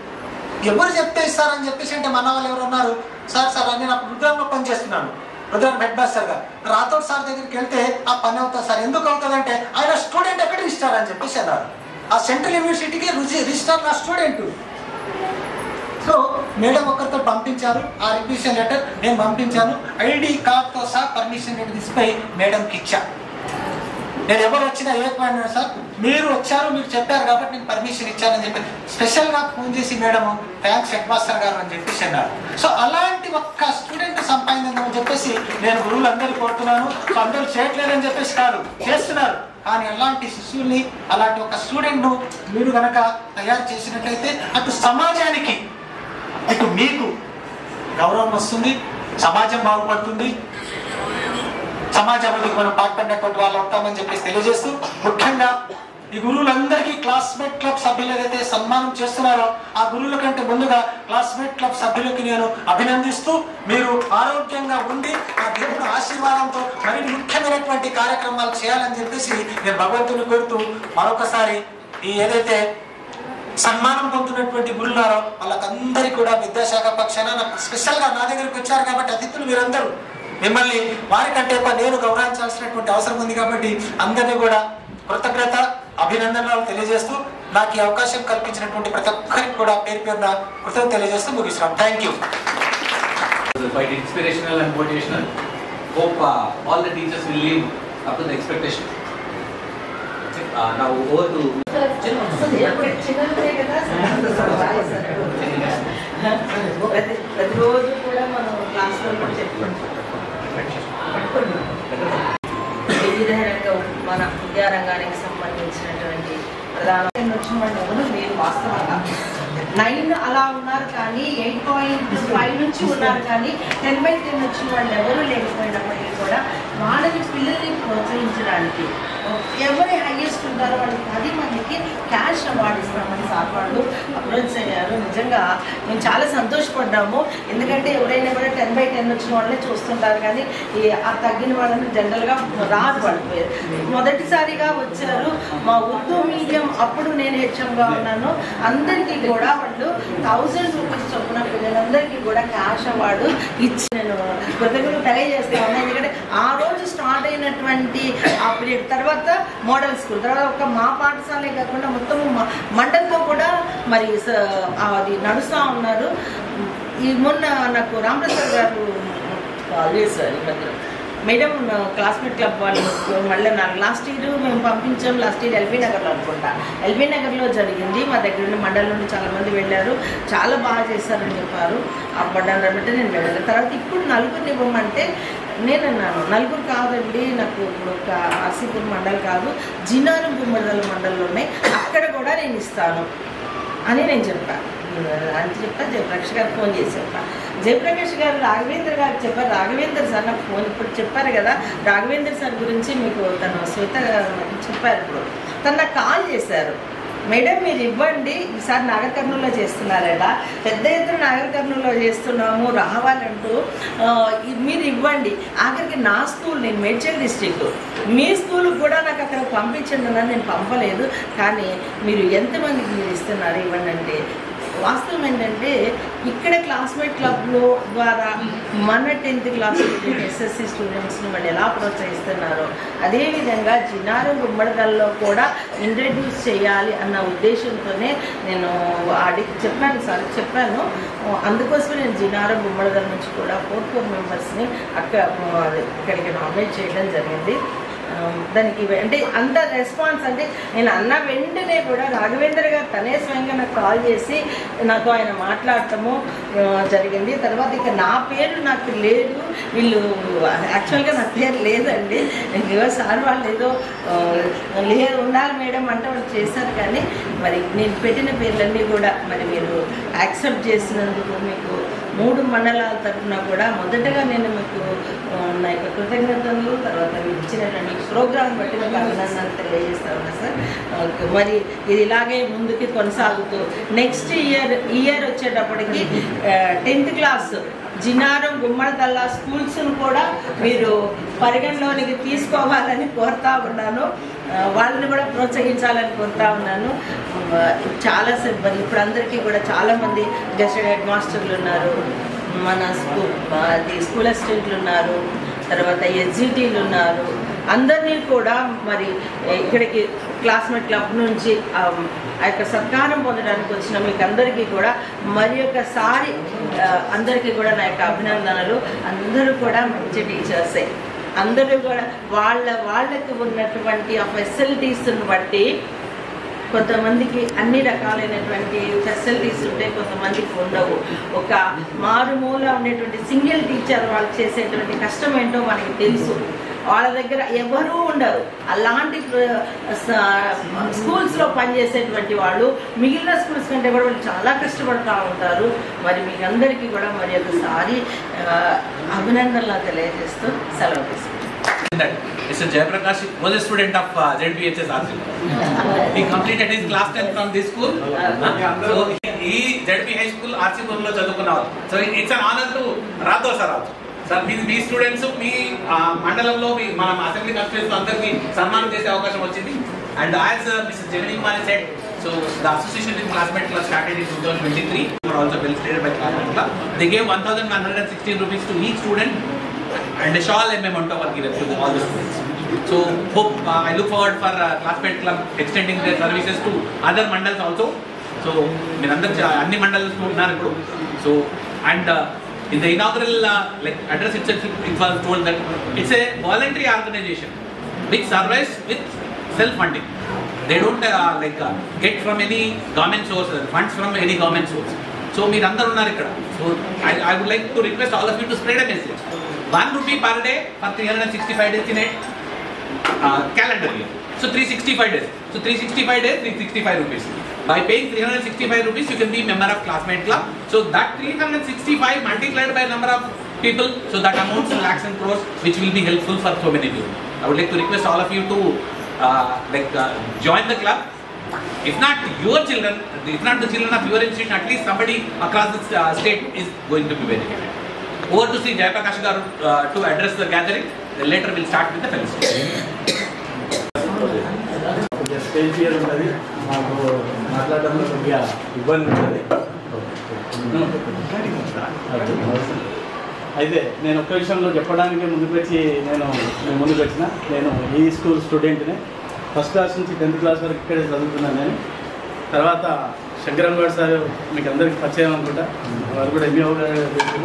ఎవరు చెప్తే ఇస్తారని చెప్పేసి అంటే మన వాళ్ళు ఎవరు ఉన్నారు సార్ సార్ నేను అప్పుడు రుద్రంలో పనిచేస్తున్నాను రుద్రం హెడ్ మాస్టర్ గా రాథోడ్ సార్ దగ్గరికి వెళ్తే ఆ పని అవుతుంది సార్ ఎందుకు అవుతుంది అంటే ఆయన స్టూడెంట్ ఎక్కడ రిజిస్టార్ అని చెప్పేసి అన్నారు ఆ సెంట్రల్ యూనివర్సిటీకి రిజిస్టార్ నా స్టూడెంట్ సో మేడం ఒక్కరితో పంపించారు ఆ రిక్వెషన్ లెటర్ నేను పంపించాను ఐడి కార్డ్తో సహా పర్మిషన్ లెటర్ తీసుకుపోయి మేడంకి ఇచ్చా నేను ఎవరు వచ్చినా ఏ పాయింట్ సార్ మీరు వచ్చారు మీరు చెప్పారు కాబట్టి నేను పర్మిషన్ ఇచ్చానని చెప్పి స్పెషల్గా ఫోన్ చేసి మేడం థ్యాంక్స్ హెడ్ మాస్టర్ గారు అని చెప్పేసి అన్నారు సో అలాంటి ఒక్క స్టూడెంట్ సంపాదించమని చెప్పేసి నేను గురువులు అందరూ కోరుతున్నాను సో అందరూ చేయట్లేదని చెప్పేసి కాదు చేస్తున్నారు కానీ అలాంటి శిశువుల్ని అలాంటి ఒక స్టూడెంట్ను మీరు కనుక తయారు చేసినట్లయితే అటు సమాజానికి ఇటు మీకు గౌరవం వస్తుంది సమాజం బాగుపడుతుంది సమాజ అభివృద్ధికి మనం పాటుపడినటువంటి వాళ్ళు ఉంటామని చెప్పేసి తెలియజేస్తూ ముఖ్యంగా ఈ గురువులందరికీ క్లాస్మేట్ క్లబ్ సభ్యులు ఏదైతే సన్మానం చేస్తున్నారో ఆ గురువుల కంటే ముందుగా క్లాస్మేట్ క్లబ్ సభ్యులకి నేను అభినందిస్తూ మీరు ఆరోగ్యంగా ఉండి ఆ దేవుడు ఆశీర్వాదంతో మరిన్ని ముఖ్యమైనటువంటి కార్యక్రమాలు చేయాలని చెప్పేసి నేను భగవంతుని కోరుతూ మరొకసారి ఈ ఏదైతే సన్మానం పొందుతున్నటువంటి గురువులారో వాళ్ళకందరికీ కూడా విద్యాశాఖ పక్షాన నాకు స్పెషల్ గా నా దగ్గరికి వచ్చారు కాబట్టి అతిథులు మీరందరూ మిమ్మల్ని వారికంటే ఎక్కువ నేను గౌరవించాల్సినటువంటి అవసరం ఉంది కాబట్టి అందరినీ కూడా కృతజ్ఞత అభినందనలు తెలియజేస్తూ నాకు ఈ అవకాశం కల్పించినటువంటి ప్రతి ఒక్కరికి కూడా పేరు పేరున కృతజ్ఞత తెలియజేస్తూ ముగిస్తున్నాం thank you quite inspirational and motivational. Hope uh, all the teachers will live up to the expectation. Okay, uh, now over to ప్రతి ప్రతిరోజు కూడా మనం క్లాస్లో కూడా చెప్పుకుంటాం వివిధ రంగం మన విద్యారంగానికి సంబంధించినటువంటి ప్రధాన వచ్చిన వాళ్ళు ఎవరు లేరు వాస్తవంగా నైన్ అలా ఉన్నారు కానీ ఎయిట్ పాయింట్ ఫైవ్ నుంచి ఉన్నారు కానీ టెన్ బై టెన్ వచ్చిన వాళ్ళు ఎవరు లేకపోయినప్పటికీ కూడా వాళ్ళని పిల్లల్ని ప్రోత్సహించడానికి ఎవరి హైయెస్ట్ ఉంటారో వాళ్ళకి పది మందికి క్యాష్ అవార్డు ఇస్తామని సార్ వాళ్ళు అప్రోచ్ అయ్యారు నిజంగా మేము చాలా సంతోషపడ్డాము ఎందుకంటే ఎవరైనా కూడా టెన్ బై టెన్ వచ్చిన వాళ్ళనే చూస్తుంటారు కానీ ఈ ఆ తగ్గిన వాళ్ళని జనరల్గా రాదు వాళ్ళు మొదటిసారిగా వచ్చారు మా ఉర్దూ మీడియం అప్పుడు నేను హెచ్ఎంగా ఉన్నాను అందరికీ కూడా వాళ్ళు థౌజండ్ రూపీస్ చొప్పున పిల్లలందరికీ కూడా క్యాష్ అవార్డు ఇచ్చి నేను కృతజ్ఞతలు తెలియజేస్తాను ఎందుకంటే ఆ రోజు స్టార్ట్ అయినటువంటి ఆ పీరియడ్ తర్వాత మోడల్ స్కూల్ తర్వాత ఒక మా పాఠశాలే కాకుండా మొత్తం మ- మండలంలో కూడా మరి స- అది నడుస్తూ ఉన్నారు ఈ మొన్న నాకు రామప్రసాద్ గారు కాల్ చేశారు ఈ మధ్య మేడం క్లాస్మేట్ క్లబ్ వాళ్ళు మళ్ళీ నాకు లాస్ట్ ఇయర్ మేము పంపించాం లాస్ట్ ఇయర్ ఎల్బీ నగర్లో అనుకుంటా ఎల్బీ నగర్లో జరిగింది మా దగ్గర నుండి మండలం నుండి చాలా మంది వెళ్ళారు చాలా బాగా చేశారని చెప్పారు అవ్వడానికి అంటే నేను వెళ్ళాను తర్వాత ఇప్పుడు నలుగురిని ఇవ్వమంటే నేను అన్నాను నలుగురు కాదండి నాకు ఇప్పుడు ఒక ఆర్సీపూర్ మండల్ కాదు జినారం గుమ్మడల మండలంలోనే అక్కడ కూడా నేను ఇస్తాను అని నేను చెప్పాను అని చెప్పా జయప్రకాష్ గారు ఫోన్ చేసి చెప్పా జయప్రకాష్ గారు రాఘవేంద్ర గారు చెప్పారు రాఘవేంద్ర సార్ నాకు ఫోన్ ఇప్పుడు చెప్పారు కదా రాఘవేంద్ర సార్ గురించి మీకు తను శ్వేత గారు నాకు చెప్పారు ఇప్పుడు తను నాకు కాల్ చేశారు మేడం మీరు ఇవ్వండి ఈసారి నాగర్ కర్నూలులో చేస్తున్నారట పెద్ద ఎత్తున నాగర్ కర్నూలులో చేస్తున్నాము రావాలంటూ ఆ, ఇ- మీరు ఇవ్వండి ఆఖరికి నా స్కూల్ నేను మేడ్చల్ డిస్టిక్ మీ స్కూల్ కూడా నాకు అక్కడ పంపించండి అన్నా నేను పంపలేదు కానీ మీరు ఎంతమందికి మీరు ఇస్తున్నారు ఇవ్వండి అంటే వాస్తవం ఏంటంటే ఇక్కడ క్లాస్మేట్ క్లబ్లో ద్వారా మన టెన్త్ క్లాస్ ఎస్ఎస్సి స్టూడెంట్స్ని వాళ్ళు ఎలా ప్రోత్సహిస్తున్నారో అదేవిధంగా జినారు గుమ్మడికల్లో కూడా ఇంట్రడ్యూస్ చేయాలి అన్న ఉద్దేశంతోనే నేను అడిగి చెప్పాను సార్ చెప్పాను అందుకోసమే నేను జినారు గుమ్మడికల్ నుంచి కూడా ఫోర్ ఫోర్ మెంబర్స్ని అక్కడ అదే ఇక్కడికి నామినేట్ చేయడం జరిగింది ఆ, దానికి వె- అంటే అంత రెస్పాన్స్ అంటే నేను అన్న వెంటనే కూడా రాఘవేంద్ర గారు తనే స్వయంగా నాకు కాల్ చేసి నాకు ఆయన మాట్లాడటము ఆ, జరిగింది తర్వాత ఇక నా పేరు నాకు లేదు వీళ్ళు యాక్చువల్గా నా పేరు లేదండి ఏదో సార్ వాళ్ళు ఏదో ఆ, లేదు ఉండాలి మేడం అంటే వాళ్ళు చేశారు కానీ మరి నేను పెట్టిన పేర్లన్నీ కూడా మరి మీరు యాక్సెప్ట్ చేసినందుకు మీకు మూడు మండలాల తరఫున కూడా మొదటగా నేను మీకు ఆ, నా యొక్క కృతజ్ఞతలు తర్వాత మీరు ఇచ్చినటువంటి ప్రోగ్రాం బట్టి మీకు అభినందనలు తెలియజేస్తా ఉన్నా సార్ ఓకే, మరి ఇది ఇలాగే ముందుకి కొనసాగుతూ నెక్స్ట్ ఇయర్ ఇయర్ వచ్చేటప్పటికి టెన్త్ క్లాస్ జినారం గుమ్మడిదల్లా స్కూల్స్ను కూడా మీరు పరిగణలోనికి తీసుకోవాలని కోరుతా ఉన్నాను ఆ, వాళ్ళని కూడా ప్రోత్సహించాలని కోరుతా ఉన్నాను ఆ, చాలా సేపు మరి ఇప్పుడు అందరికీ కూడా చాలామంది గెస్టెడ్ హెడ్ మాస్టర్లు ఉన్నారు మన స్కూల్ అది స్కూల్ అసిస్టెంట్లు ఉన్నారు తర్వాత ఎస్జిటీలు ఉన్నారు అందరినీ కూడా మరి ఇక్కడికి క్లాస్మేట్ క్లబ్ నుంచి ఆ, ఆ యొక్క సత్కారం పొందడానికి వచ్చిన మీకు అందరికీ కూడా మరి ఒకసారి ఆ, అందరికీ కూడా నా యొక్క అభినందనలు అందరూ కూడా మంచి టీచర్సే అందరూ కూడా వాళ్ళ వాళ్ళకి ఉన్నటువంటి ఆ ఫెసిలిటీస్ని బట్టి కొంతమందికి అన్ని రకాలైనటువంటి ఫెసిలిటీస్ ఉంటాయి కొంతమందికి ఉండవు ఒక మారుమూల ఉండేటువంటి సింగిల్ టీచర్ వాళ్ళు చేసేటువంటి కష్టం ఏంటో మనకి తెలుసు వాళ్ళ దగ్గర ఎవరూ ఉండరు అలాంటి స్కూల్స్లో పనిచేసేటువంటి వాళ్ళు మిగిలిన స్కూల్స్ కంటే కూడా వాళ్ళు చాలా కష్టపడుతూ ఉంటారు మరి మీకు అందరికీ కూడా మరి ఒకసారి ఆ, అభినందనలు తెలియజేస్తూ సెలవు తీసుకుంటాం that Mr. Jayaprakash was a student of uh, ZBHS RC. He completed his class 10 from this school. Uh, so he ZB High School RC లో చదువుకున్నారు so it's an honour to Rathore sir also sir మీ మీ students మీ ఆ, మండలంలో మీ మన assembly కాన్స్టిట్యూన్స్ అందరికీ సన్మానం చేసే అవకాశం వచ్చింది and as Mr Gemini Kumar set so the association with classmate class started in two thousand twenty three also well stated by classmate class they gave one thousand one hundred and sixteen rupees to each student and a shawl and memento were given to all the students. So hope uh, I look forward for uh, classmate club extending their services to other mandals also. So మీరందరూ చా- అన్ని మండల్స్ ఉన్నారు ఇప్పుడు so and in the inaugural like address it's it was told that it's a voluntary organisation which survives with self funding they don't like get from any government source funds from any government source so మీరందరూ ఉన్నారు ఇక్కడ so I I would like to request all of you to spread a message one rupee per day for three hundred sixty five days in calendar year. So 365 days. So 365 days, 365 rupees. By paying 365 rupees, you can be member of classmate club. So that 365 multiplied by number of people, so that amounts to lakhs and crores, which will be helpful for so many people. I would like to request all of you to uh, like uh, join the club. If not your children, if not the children of your institution, at least somebody across the uh, state is going to be benefited. Over to Sri Jayaprakash garu uh, to address the gathering. Then later we'll start with the fellowship. కొద్దిగా stage fear ఉంటుంది మాకు మాట్లాడడంలో కొద్దిగా ఇబ్బంది ఉంటుంది అయితే నేను ఒక్క విషయంలో చెప్పడానికి ముందుకు వచ్చి నేను నేను ముందుకు వచ్చిన నేను ఈ స్కూల్ స్టూడెంట్ని ఫస్ట్ క్లాస్ నుంచి టెన్త్ క్లాస్ వరకు ఇక్కడే చదువుతున్నాను నేను తర్వాత శంకరం గౌడ్ సార్ మీకు అందరికీ పరిచయం అనుకుంటా వారు కూడా ఎంఈఓ గారు తెలుసు.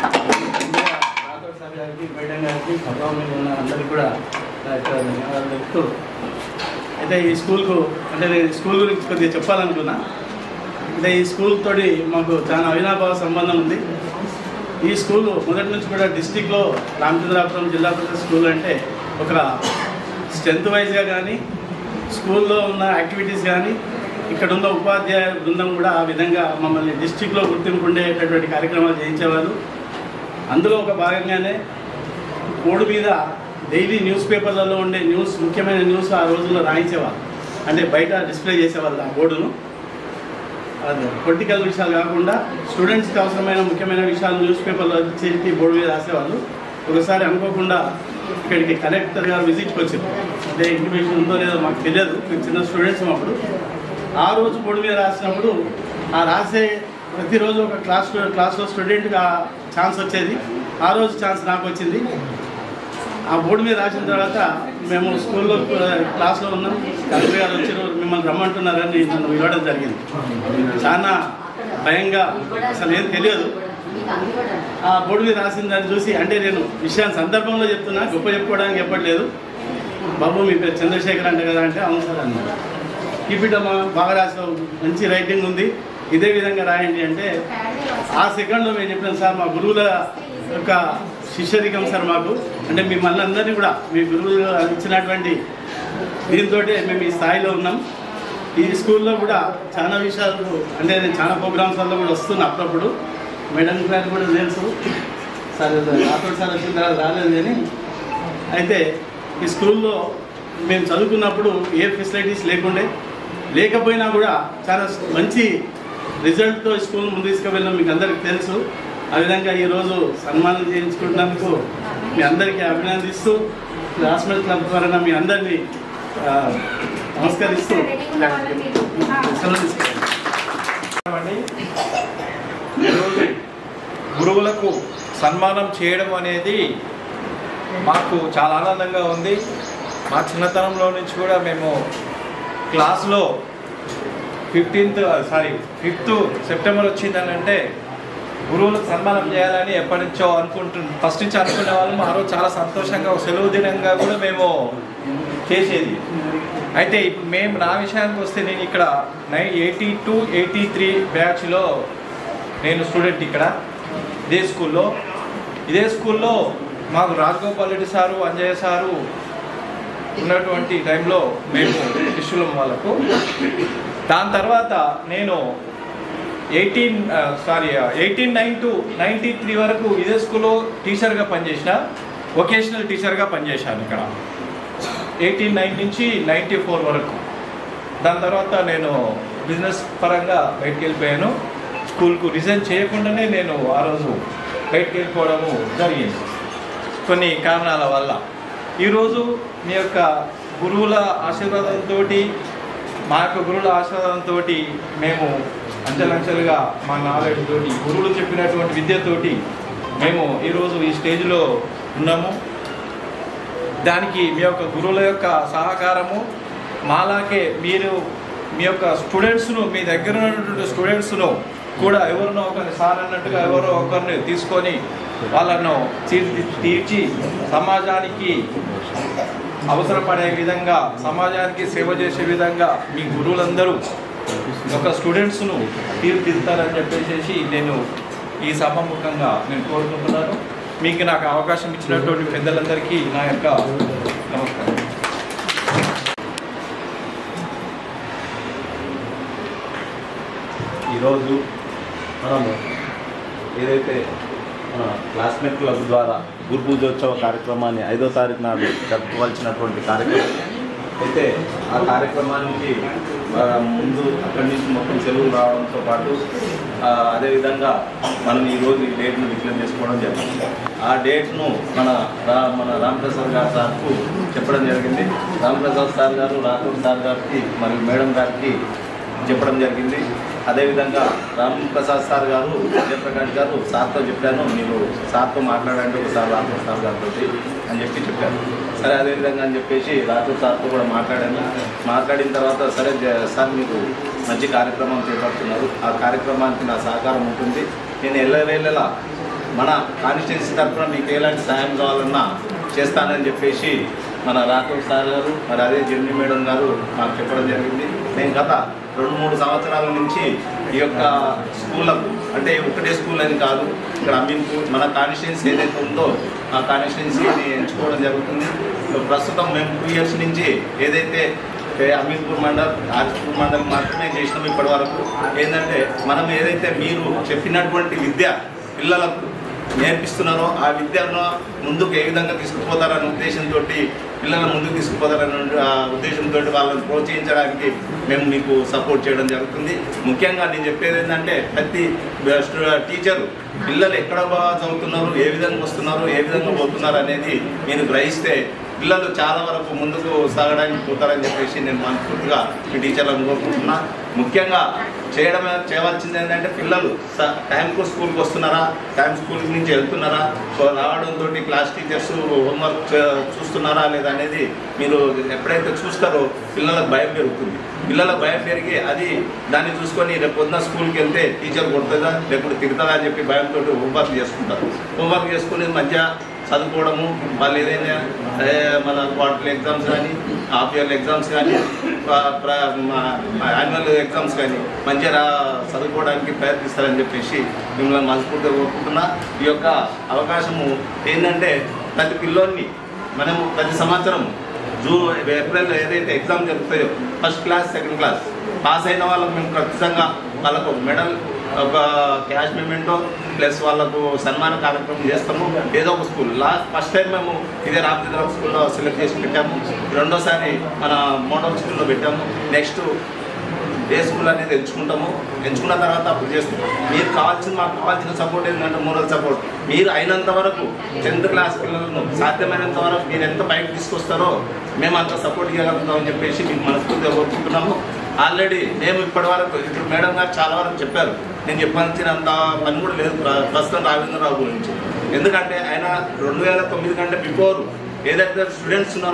రాథోడ్ సార్ గారికి మేడం గారికి ప్రభావం మీద ఉన్న అందరికీ కూడా నా యొక్క ధన్యవాదాలు తెలుపుతూ అయితే ఈ స్కూల్కు అంటే నేను ఈ స్కూల్ గురించి కొద్దిగా చెప్పాలనుకున్నా అంటే ఈ స్కూల్ తోటి మాకు చాలా అవినాభావ సంబంధం ఉంది ఈ స్కూల్ మొదటి నుంచి కూడా డిస్టిక్లో రామచంద్రాపురం జిల్లా పరిషత్ స్కూల్ అంటే ఒక స్ట్రెంత్ వైజ్గా కానీ స్కూల్లో ఉన్న యాక్టివిటీస్ కానీ ఇక్కడ ఉన్న ఉపాధ్యాయ బృందం కూడా ఆ విధంగా మమ్మల్ని డిస్టిక్లో గుర్తింపు ఉండేటటువంటి కార్యక్రమాలు చేయించేవారు అందులో ఒక భాగంగానే బోర్డు మీద డైలీ న్యూస్ పేపర్లలో ఉండే న్యూస్ ముఖ్యమైన న్యూస్ ఆ రోజుల్లో రాయించేవాళ్ళు అంటే బయట డిస్ప్లే చేసేవాళ్ళు ఆ బోర్డును అది పొలిటికల్ విషయాలు కాకుండా స్టూడెంట్స్కి అవసరమైన ముఖ్యమైన విషయాలు న్యూస్ పేపర్లో చేసి బోర్డు మీద రాసేవాళ్ళు ఒకసారి అనుకోకుండా ఇక్కడికి కలెక్టర్ గారు విజిట్కి వచ్చారు అంటే ఇంటిమేషన్ ఉందో లేదో మాకు తెలియదు మేము చిన్న స్టూడెంట్స్ అప్పుడు ఆ రోజు బోర్డు మీద రాసినప్పుడు ఆ రాసే ప్రతిరోజు ఒక క్లాస్ క్లాస్లో స్టూడెంట్గా ఛాన్స్ వచ్చేది ఆ రోజు ఛాన్స్ నాకు వచ్చింది ఆ బోర్డు మీద రాసిన తర్వాత మేము స్కూల్లో క్లాస్లో ఉన్నాం కలెక్టర్ గారు వచ్చారు మిమ్మల్ని రమ్మంటున్నారని నన్ను ఇవ్వడం జరిగింది చాలా భయంగా అసలు ఏం తెలియదు ఆ బోర్డు మీద రాసిన దాన్ని చూసి అంటే నేను విషయాన్ని సందర్భంలో చెప్తున్నా గొప్ప చెప్పుకోవడానికి చెప్పట్లేదు బాబు మీ పేరు చంద్రశేఖర్ అంట కదా అంటే అవును సార్ అన్నారు కీపిటమ్మా బాగా రాసావు మంచి రైటింగ్ ఉంది ఇదే విధంగా రాయండి అంటే ఆ సెకండ్లో మేము చెప్పినాం సార్ మా గురువుల యొక్క శిష్యరికం సార్ మాకు అంటే మిమ్మల్ని అందరినీ కూడా మీ గురువులు ఇచ్చినటువంటి దీంతో మేము ఈ స్థాయిలో ఉన్నాం ఈ స్కూల్లో కూడా చాలా విషయాలు అంటే నేను చాలా ప్రోగ్రామ్స్లో కూడా వస్తున్నా అప్పుడప్పుడు మేడం గారు కూడా తెలుసు సార్ రాథోడ్ సార్ వచ్చిన తర్వాత రాలేదు కానీ అయితే ఈ స్కూల్లో మేము చదువుకున్నప్పుడు ఏ ఫెసిలిటీస్ లేకుండే లేకపోయినా కూడా చాలా మంచి రిజల్ట్తో స్కూల్ ముందు తీసుకువెళ్ళాం మీకు అందరికీ తెలుసు ఆ విధంగా ఈరోజు సన్మానం చేయించుకుంటున్నందుకు మీ అందరికీ అభినందిస్తూ క్లాస్మేట్ క్లబ్ ద్వారా మీ అందరినీ ఆ, నమస్కరిస్తూ సెలవు తీసుకుంటాను. అండి ఈరోజు గురువులకు సన్మానం చేయడం అనేది మాకు చాలా ఆనందంగా ఉంది మా చిన్నతనంలో నుంచి కూడా మేము క్లాస్లో ఫిఫ్టీన్త్ సారీ ఫిఫ్త్ సెప్టెంబర్ వచ్చిందని అంటే గురువులకు సన్మానం చేయాలని ఎప్పటి నుంచో అనుకుంటు ఫస్ట్ నుంచి అనుకునే వాళ్ళం ఆ రోజు చాలా సంతోషంగా ఒక సెలవు దినంగా కూడా మేము చేసేది అయితే ఇప్పుడు మేము నా విషయానికి వస్తే నేను ఇక్కడ నై ఎయిటీ టూ ఎయిటీ త్రీ బ్యాచ్లో నేను స్టూడెంట్ ఇక్కడ ఇదే స్కూల్లో ఇదే స్కూల్లో మాకు రాజగోపాల్ రెడ్డి సారు అంజయ్య సారు ఉన్నటువంటి టైంలో మేము శిష్యులం వాళ్ళకు దాని తర్వాత నేను eighteen sorry eighteen nine to ninety three వరకు ఇదే స్కూల్లో టీచర్గా పనిచేసిన వొకేషనల్ టీచర్గా పనిచేశాను ఇక్కడ ఎయిటీన్ నైన్ నుంచి నైంటీ ఫోర్ వరకు దాని తర్వాత నేను బిజినెస్ పరంగా బయటికి వెళ్ళిపోయాను స్కూల్కు రిజైన్ చేయకుండానే నేను ఆ రోజు బయటికి వెళ్ళిపోవడము జరిగింది కొన్ని కారణాల వల్ల ఈరోజు మీ యొక్క గురువుల ఆశీర్వాదంతో మా యొక్క గురువుల ఆశీర్వాదంతో మేము అంచెలంచెలుగా మా నాలెడ్జ్ తోటి గురువులు చెప్పినటువంటి విద్యతోటి మేము ఈరోజు ఈ స్టేజ్లో ఉన్నాము దానికి మీ యొక్క గురువుల యొక్క సహకారము మాలాగే మీరు మీ యొక్క స్టూడెంట్స్ను మీ దగ్గర ఉన్నటువంటి స్టూడెంట్స్ను కూడా ఎవరినో ఒకరిని సార్ అన్నట్టుగా ఎవరో ఒకరిని తీసుకొని వాళ్ళను తీర్చి తీర్చి సమాజానికి అవసరపడే విధంగా సమాజానికి సేవ చేసే విధంగా మీ గురువులందరూ ఒక స్టూడెంట్స్ను తీర్చిదిద్దారని చెప్పేసి నేను ఈ సభాముఖంగా నేను కోరుకుంటున్నాను మీకు నాకు అవకాశం ఇచ్చినటువంటి పెద్దలందరికీ నా యొక్క నమస్కారం ఈరోజు మనము ఏదైతే మన క్లాస్మేట్ క్లబ్ ద్వారా గురు పూజోత్సవ కార్యక్రమాన్ని ఐదో తారీఖు నాడు జరుపుకోవాల్సినటువంటి కార్యక్రమం అయితే ఆ కార్యక్రమానికి ఆ, ముందు అక్కడి నుంచి మొత్తం సెలవులు రావడంతో పాటు ఆ, అదేవిధంగా మనం ఈరోజు ఈ డేట్ను డిక్లేర్ చేసుకోవడం జరిగింది ఆ డేట్ను మన రా మన రామప్రసాద్ గారు సార్కు చెప్పడం జరిగింది రామప్రసాద్ సార్ గారు రాఘవ్ సార్ గారికి మరియు మేడం గారికి చెప్పడం జరిగింది అదేవిధంగా రామ్ ప్రసాద్ సార్ గారు జయప్రకాష్ గారు సార్తో చెప్పాను మీరు సార్తో మాట్లాడండి ఒకసారి రాఘవ్ సార్ గారితో అని చెప్పి చెప్పాను సరే అదేవిధంగా అని చెప్పేసి రాఘవ్ సార్తో కూడా మాట్లాడాను మాట్లాడిన తర్వాత సరే జ- సార్ మీరు మంచి కార్యక్రమం చేపడుతున్నారు ఆ కార్యక్రమానికి నా సహకారం ఉంటుంది నేను ఎల్లవేళలా మన కాన్స్టిట్యున్సీ తరఫున మీకు ఎలాంటి సాయం కావాలన్నా చేస్తానని చెప్పేసి మన రాఘవ్ సార్ గారు మరి అదే జెమ్ని మేడం గారు మాకు చెప్పడం జరిగింది నేను గత రెండు మూడు సంవత్సరాల నుంచి ఈ యొక్క స్కూళ్ళకు అంటే ఒకటే స్కూల్ అని కాదు ఇక్కడ అమీన్పూర్ మన కాన్స్టిట్యున్సీ ఏదైతే ఉందో ఆ కాన్స్టిట్యున్సీని ఎంచుకోవడం జరుగుతుంది ప్రస్తుతం మేము టూ ఇయర్స్ నుంచి ఏదైతే ఏ అమీర్పూర్ మండల్ ఆర్పూర్ మండల్ మాత్రమే చేసినాం ఇప్పటి వరకు ఏంటంటే మనం ఏదైతే మీరు చెప్పినటువంటి విద్య పిల్లలకు నేర్పిస్తున్నారో ఆ విద్యను ముందుకు ఏ విధంగా తీసుకుపోతారనే ఉద్దేశంతో పిల్లల ముందుకు తీసుకుపోతారనే ఆ ఉద్దేశంతో వాళ్ళని ప్రోత్సహించడానికి మేము మీకు సపోర్ట్ చేయడం జరుగుతుంది ముఖ్యంగా నేను చెప్పేది ఏంటంటే ప్రతి టీచరు పిల్లలు ఎక్కడ బాగా చదువుతున్నారు ఏ విధంగా వస్తున్నారు ఏ విధంగా పోతున్నారు అనేది నేను గ్రహిస్తే పిల్లలు చాలా వరకు ముందుకు సాగడానికి పోతారని చెప్పేసి నేను మనస్ఫూర్తిగా మీ టీచర్లను కోరుకుంటున్నా ముఖ్యంగా చేయడం చేయవలసింది ఏంటంటే పిల్లలు స- టైంకు స్కూల్కి వస్తున్నారా టైం స్కూల్ నుంచి వెళ్తున్నారా సో రావడంతో క్లాస్ టీచర్స్ హోంవర్క్ చే- చూస్తున్నారా లేదా అనేది మీరు ఎప్పుడైతే చూస్తారో పిల్లలకు భయం పెరుగుతుంది పిల్లలకు భయం పెరిగి అది దాన్ని చూసుకొని రేపు పొద్దున స్కూల్కి వెళ్తే టీచర్ కొడుతుందా లేకపోతే తిడతారా అని చెప్పి భయంతో హోంవర్క్ చేసుకుంటారు హోంవర్క్ చేసుకుని మంచిగా చదువుకోవడము వాళ్ళు ఏదైనా ఏ, మన క్వార్టర్లీ ఎగ్జామ్స్ కానీ హాఫ్ ఇయర్లీ ఎగ్జామ్స్ కానీ యాన్యువల్ ఎగ్జామ్స్ కానీ మంచిగా రా- చదువుకోవడానికి ప్రయత్నిస్తారని చెప్పేసి మిమ్మల్ని మనస్ఫూర్తిగా కోరుకుంటున్నా ఈ యొక్క అవకాశము ఏంటంటే ప్రతి పిల్లోని మనము ప్రతి సంవత్సరం జూన్ ఏప్రిల్ ఏదైతే ఎగ్జామ్ జరుగుతాయో first class second class pass అయిన వాళ్ళకు మేము ఖచ్చితంగా వాళ్ళకు మెడల్ ఒక క్యాష్ పేమెంటో ప్లస్ వాళ్ళకు సన్మాన కార్యక్రమం చేస్తాము ఏదో ఒక స్కూల్ లాస్ట్ ఫస్ట్ టైం మేము ఇదే రామచంద్ర స్కూల్లో సెలెక్ట్ చేసి పెట్టాము రెండోసారి మన మోడల్ స్కూల్లో పెట్టాము నెక్స్ట్ ఏ స్కూల్ అనేది ఎంచుకుంటాము ఎంచుకున్న తర్వాత అప్పుడు చేస్తాం మీరు కావాల్సిన మాకు కావాల్సిన సపోర్ట్ ఏంటంటే మోరల్ సపోర్ట్ మీరు అయినంత వరకు టెన్త్ క్లాస్ పిల్లలను సాధ్యమైనంత వరకు మీరు ఎంత బయట తీసుకొస్తారో మేము అంత సపోర్ట్ ఇవ్వగలుగుతామని చెప్పేసి మీకు మనస్ఫూర్తిగా కోరుకుంటున్నాము ఆల్రెడీ మేము ఇప్పటి వరకు ఇప్పుడు మేడం గారు చాలా వరకు చెప్పారు నేను చెప్పాల్సినంత పని కూడా లేదు ప్ర- ప్రస్తుతం రాజేంద్రరావు గురించి ఎందుకంటే ఆయన రెండు వేల తొమ్మిది కంటే బిఫోర్ ఏదైతే స్టూడెంట్స్ ఉన్నారో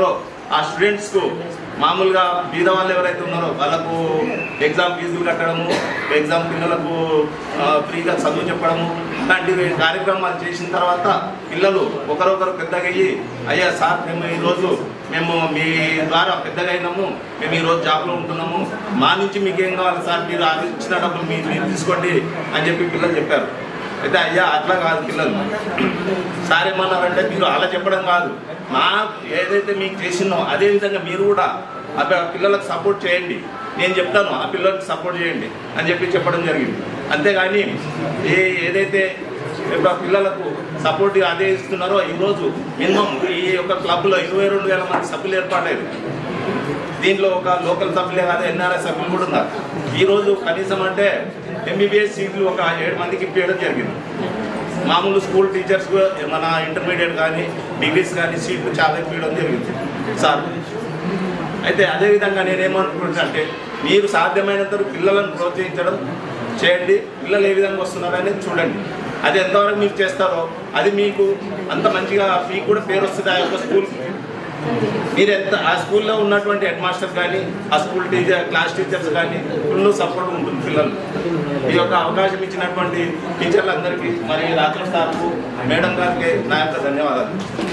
ఆ స్టూడెంట్స్కు మామూలుగా బీద వాళ్ళు ఎవరైతే ఉన్నారో వాళ్ళకు ఎగ్జామ్ ఫీజులు కట్టడము ఎగ్జామ్ పిల్లలకు ఆ, ఫ్రీగా చదువు చెప్పడము అలాంటి కార్యక్రమాలు చేసిన తర్వాత పిల్లలు ఒకరొకరు పెద్దగా అయ్యి అయ్యా సార్ మేము ఈరోజు మేము మీ ద్వారా పెద్దగా అయినాము మేము ఈరోజు జాబ్లో ఉంటున్నాము మా నుంచి మీకు ఏం కావాలి సార్ మీరు అది ఇచ్చిన డబ్బులు మీరు మీరు తీసుకోండి అని చెప్పి పిల్లలు చెప్పారు అయితే అయ్యా అట్లా కాదు పిల్లలు సార్ ఏమన్నారంటే మీరు అలా చెప్పడం కాదు మా ఏదైతే మీకు చేసిందో అదే విధంగా మీరు కూడా ఆ పి- పిల్లలకు సపోర్ట్ చేయండి నేను చెప్తాను ఆ పిల్లలకు సపోర్ట్ చేయండి అని చెప్పి చెప్పడం జరిగింది అంతేగాని ఏ ఏదైతే ఇప్పుడు ఆ పిల్లలకు సపోర్ట్ అదే ఇస్తున్నారో ఈరోజు మినిమం ఈ యొక్క క్లబ్లో ఇరవై రెండు వేల మంది సభ్యులు ఏర్పాటయ్యారు దీంట్లో ఒక లోకల్ సభ్యులే కాదు ఎన్ఆర్ఐ సభ్యులు కూడా ఉన్నారు ఈరోజు కనీసం అంటే ఎంబీబీఎస్ సీట్లు ఒక ఏడు మందికి ఇప్పించడం జరిగింది మామూలు స్కూల్ టీచర్స్ మన ఇంటర్మీడియట్ కానీ డిగ్రీస్ కానీ సీట్లు చాలా ఇప్పించడం జరిగింది సార్ అయితే అదేవిధంగా నేనేమనుకుంటున్నా అంటే మీరు సాధ్యమైనంత వరకు పిల్లలను ప్రోత్సహించడం చేయండి పిల్లలు ఏ విధంగా వస్తున్నారు అనేది చూడండి అది ఎంతవరకు మీరు చేస్తారో అది మీకు అంత మంచిగా మీకు కూడా పేరు వస్తుంది ఆ యొక్క స్కూల్కి మీరు ఎంత ఆ స్కూల్లో ఉన్నటువంటి హెడ్ మాస్టర్ కానీ ఆ స్కూల్ టీచర్ క్లాస్ టీచర్స్ కానీ ఫుల్ సపోర్ట్ ఉంటుంది పిల్లలు ఈ యొక్క అవకాశం ఇచ్చినటువంటి టీచర్లందరికీ మరి రాత్రి సార్కు మేడం గారికి నా యొక్క ధన్యవాదాలు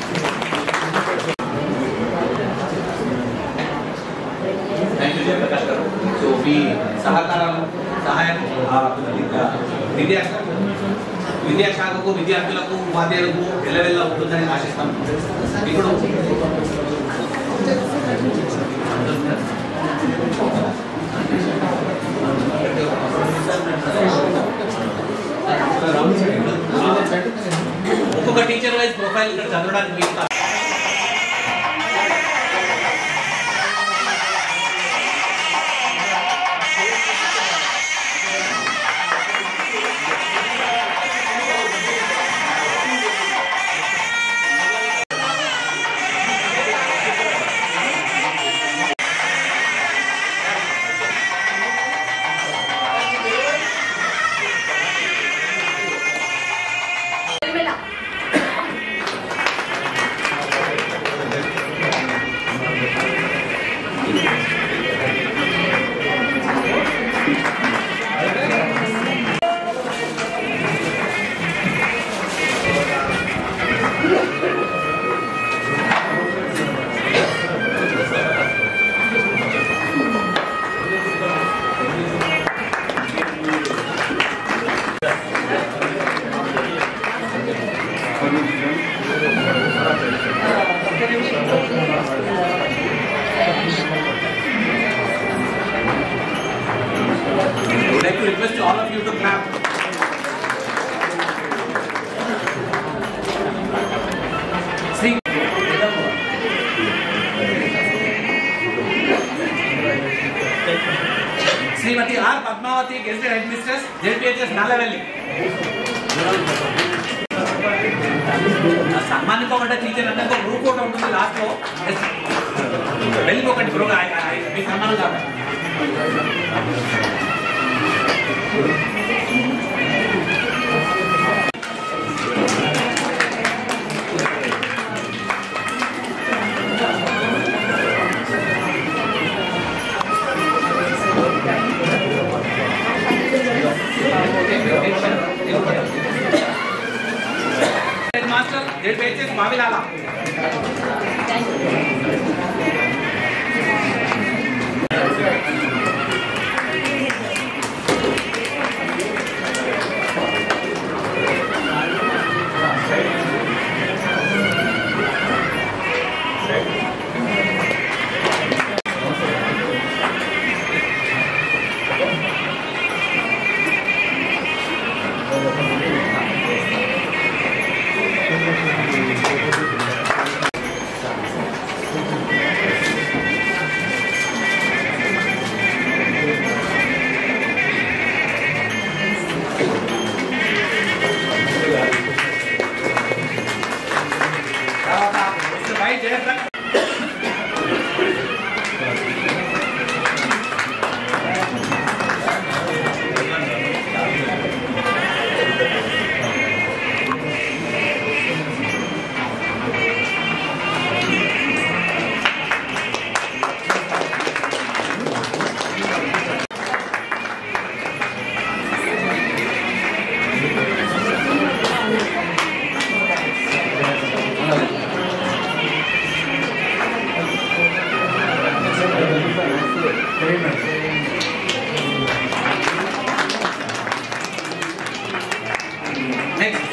థ్యాంక్ యూ జయప్రకాష్ గారు సో మీ సహకారం సహాయం ఆ, విద్యా- విద్యా విద్యాశాఖకు విద్యార్థులకు ఉపాధ్యాయులకు వెళ్ళవెళ్ళ ఉంటుందని ఆశిస్తాం ఇప్పుడు ఒక్కొక్క టీచర్ వైజ్ ప్రొఫైల్ ఇక్కడ చదవడానికి వీలు కాదు. I would like to request all of you to clap. Sri Shrimati R Padmavathi gazetted head mistress ZPHS Nallavelli సన్మానింపబడ్డ టీచర్ అంటే ఒక గ్రూప్ ఒకటి ఉంటుంది లాస్ట్ లో వెళ్ళిపోకండి బ్రో మీ సన్మానం కాదు head master Z PHS Mavilala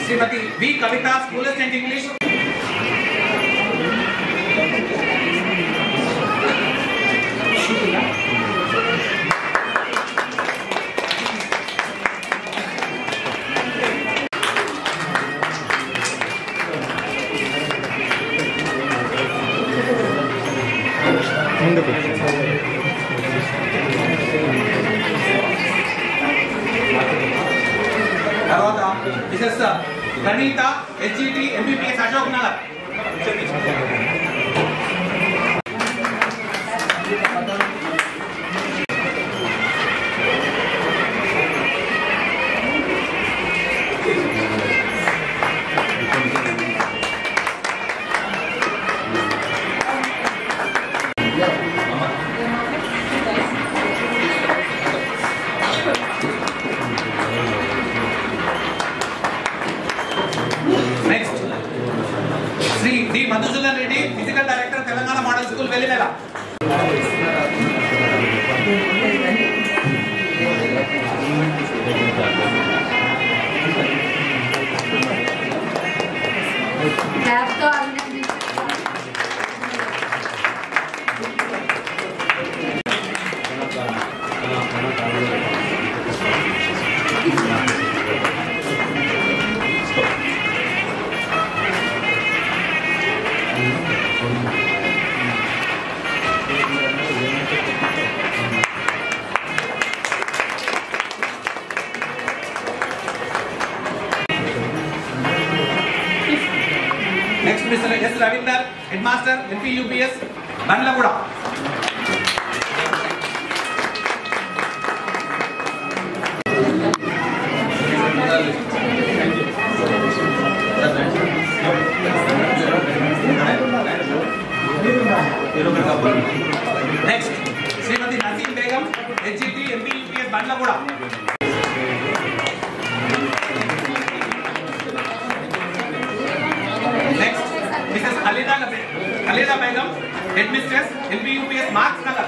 Shrimati V Kavitha school assistant English తర్వాత Mrs Praneetha HGT MBBS Ashok Nagar next Shri D Madhusudan Reddy physical director Telangana model school Vellimela క్లాప్తో అభినందించారు next Mr S Ravinder head master MP UPS Bandlaguda next Shrimati Naseem Begum HGT MP UPS Bandlaguda next Mrs Khalida Khalida Begum head mistress MP UPS Marx Nagar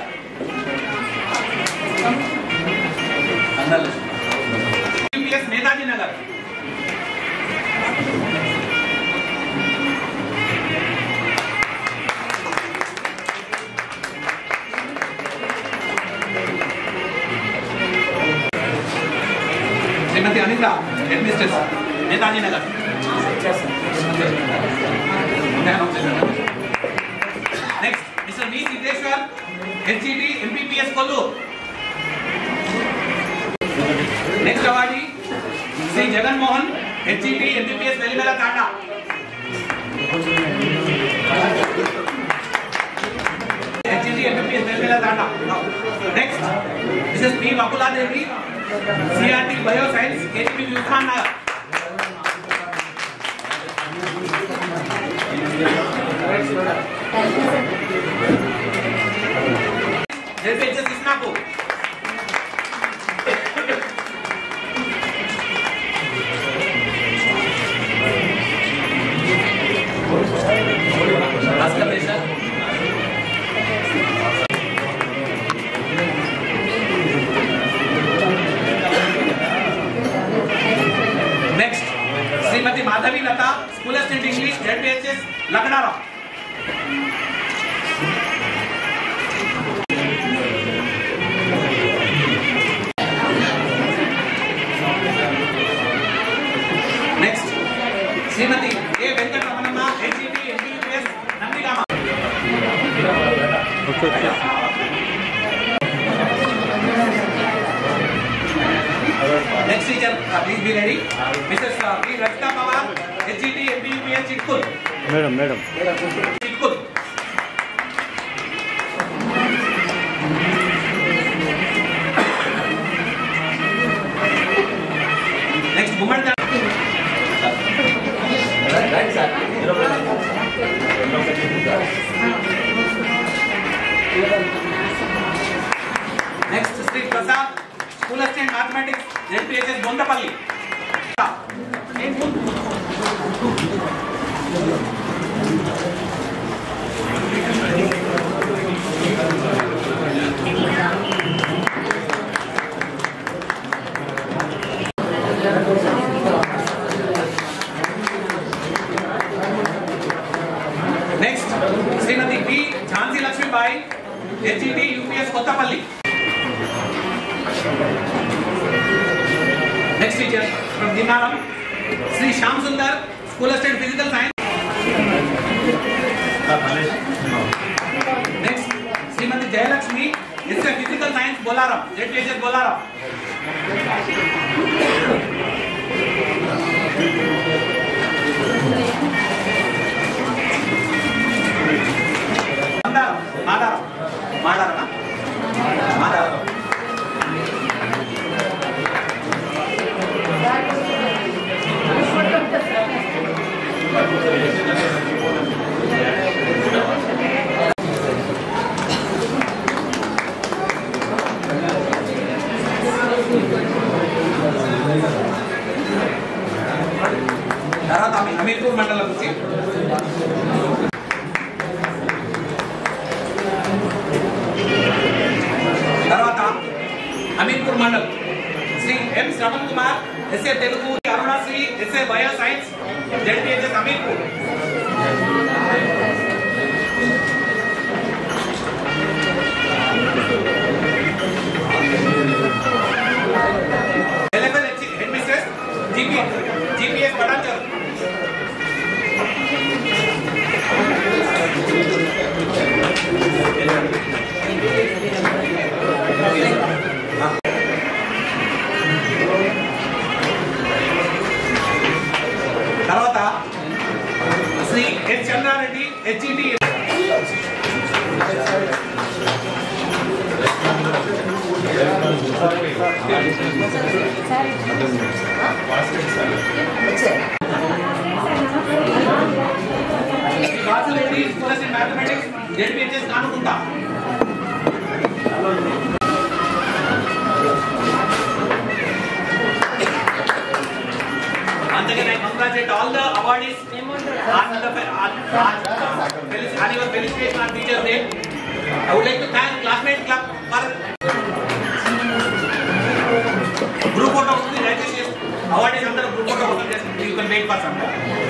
UPS Netaji Nagar Shrimati Anitha head mistress Netaji Nagar next Mr V Siddheshwar HGT MPPS Kolluru next awardee Shri Jaganmohan HGT MPPS Velimela Thanda HGT MPPS Velimela Thanda next Mrs P Vakuladevi CRT bio science KGP యూఖాన్ Nagar ZPHS Isnapur Bhaskar Desai next Shrimati Madhavi Latha school assistant English ZPHS Laknara next Shrimati A Venkataramanamma HET MPUS Nandigama next teacher please be ready Mrs P Rajitha Pawar HET MPUS Chitkul madam madam Chitkul next Gummadi next Shri Prasad school assistant mathematics ZPHS Bondapalli HET UPS Kothapalli next teacher from Dinnaram Shri Shyam Sundar school assistant physical science next Shrimati Jayalakshmi SA physical science Bolaram ZPHS Bolaram Madaram Madaram మాదారమా మాదారం తర్వాత అమీ- అమీర్పూర్ మండలం నుంచి తర్వాత Amirpur mandal Shri M Shravan Kumar SA Telugu Arunasri SA bio science ZPHS Amirpur eleven head mistress GP GPS Patachar తర్వాత Shri S Chandrareddy HET Shri Vasureddy school in mathematics ZPHS కానుకుంటా Once again, I congratulate all the awardees on the on, on, uh, on your felicitation on Teachers Day. I would like to thank Classmate Club for group photo వస్తుంది దయచేసి awardees అందరూ group photo వస్తుంది you can wait for some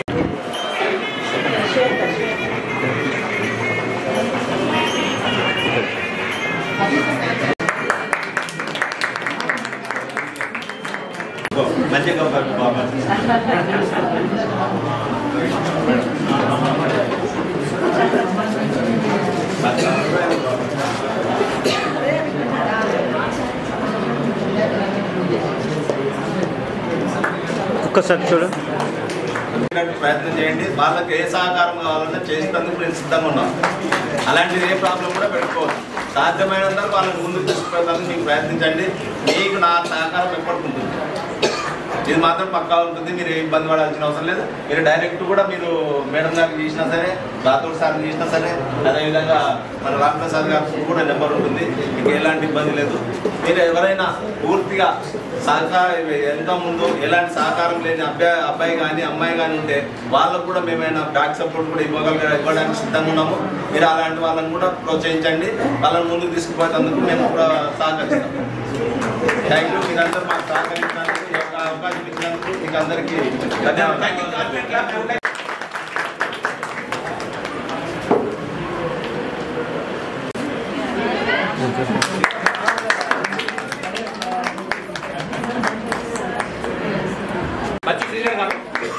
మంచిగా బాబా ఒక్కసారి చూడు ప్రయత్నం చేయండి వాళ్ళకి ఏ సహకారం కావాలన్నా చేసేందుకు నేను సిద్ధంగా ఉన్నాను అలాంటిది ఏ ప్రాబ్లం కూడా పెట్టుకోవద్దు సాధ్యమైనంత వాళ్ళని ముందుకు తీసుకుపోతానికి మీకు ప్రయత్నించండి మీకు నా సహకారం ఎప్పటికి ఉంటుంది ఇది మాత్రం పక్కా ఉంటుంది మీరు ఏ ఇబ్బంది పడాల్సిన అవసరం లేదు మీరు డైరెక్ట్ కూడా మీరు మేడం గారికి చేసినా సరే రాథోడ్ సార్ చేసినా సరే అదేవిధంగా మన రామప్రసాద్ గారికి కూడా నెంబర్ ఉంటుంది మీకు ఎలాంటి ఇబ్బంది లేదు మీరు ఎవరైనా పూర్తిగా సహకార ఎంత ముందు ఎలాంటి సహకారం లేని అబ్బాయి అబ్బాయి కానీ అమ్మాయి కానీ ఉంటే వాళ్ళకు కూడా మేమైనా బ్యాక్ సపోర్ట్ కూడా ఇవ్వగల ఇవ్వడానికి సిద్ధంగా ఉన్నాము మీరు అలాంటి వాళ్ళని కూడా ప్రోత్సహించండి వాళ్ళని ముందుకు తీసుకుపోయేందుకు మేము కూడా సహకరిస్తాం థ్యాంక్ యూ మీరందరూ మాకు సహకరించినందుకు ఈ యొక్క అవకాశం ఇచ్చినందుకు మీకు అందరికీ ధన్యవాదాలు బచ్చి శ్రీధర్ గారు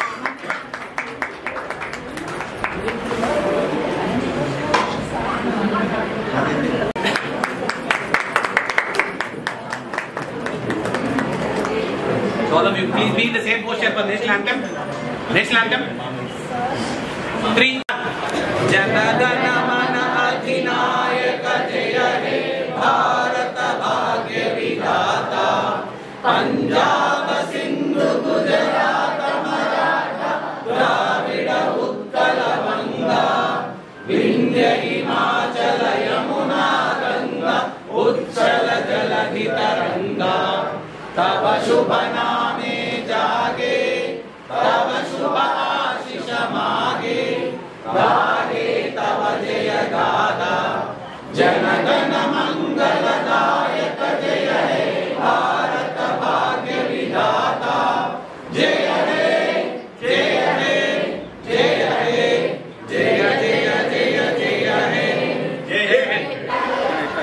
So all of you, please be in the same posture for national anthem. National anthem. Three. జనగణ మన అధినాయక జయ హే భారత భాగ్య విధాత పంజాబ సింధు గుజరాత మరాఠ ద్రావిడ ఉత్కల వంగ వింధ్య హిమాచల యమునా గంగ ఉచ్చల జలధి తరంగా तव शुभ नामे जागे तव शुभ आशीष मागे गाहे तव जय गादा जनगण मंगलदायक जय हे भारत भाग्य विधाता जय हे जय हे जय हे जय जय जय जय हे जय हे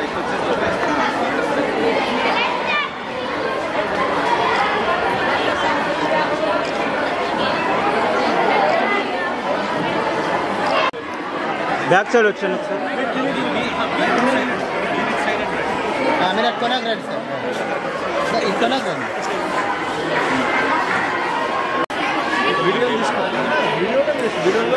బ్యాక్ సైడ్ వచ్చాను సార్ మీరు అటు కొనాక రండి సార్ సార్ ఇటు కొనాక రండి వీడియో తీసుకోవాలి వీడియోలో వీడియోలో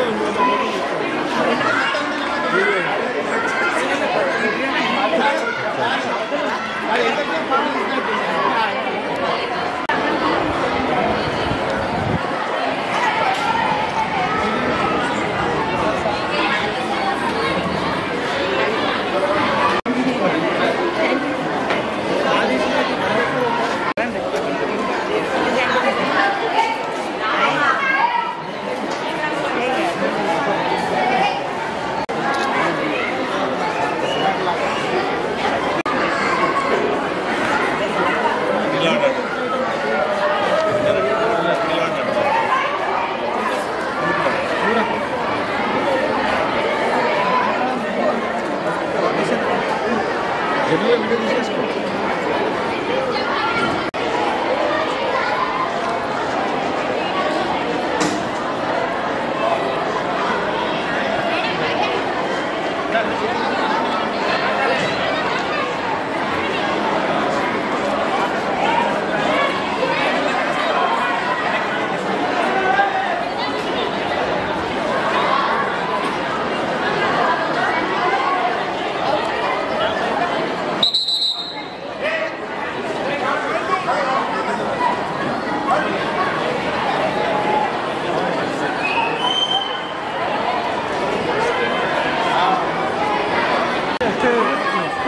వీడియో తీసేసుకో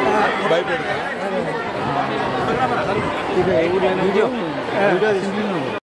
భయపెడతా వీడియో వీడియో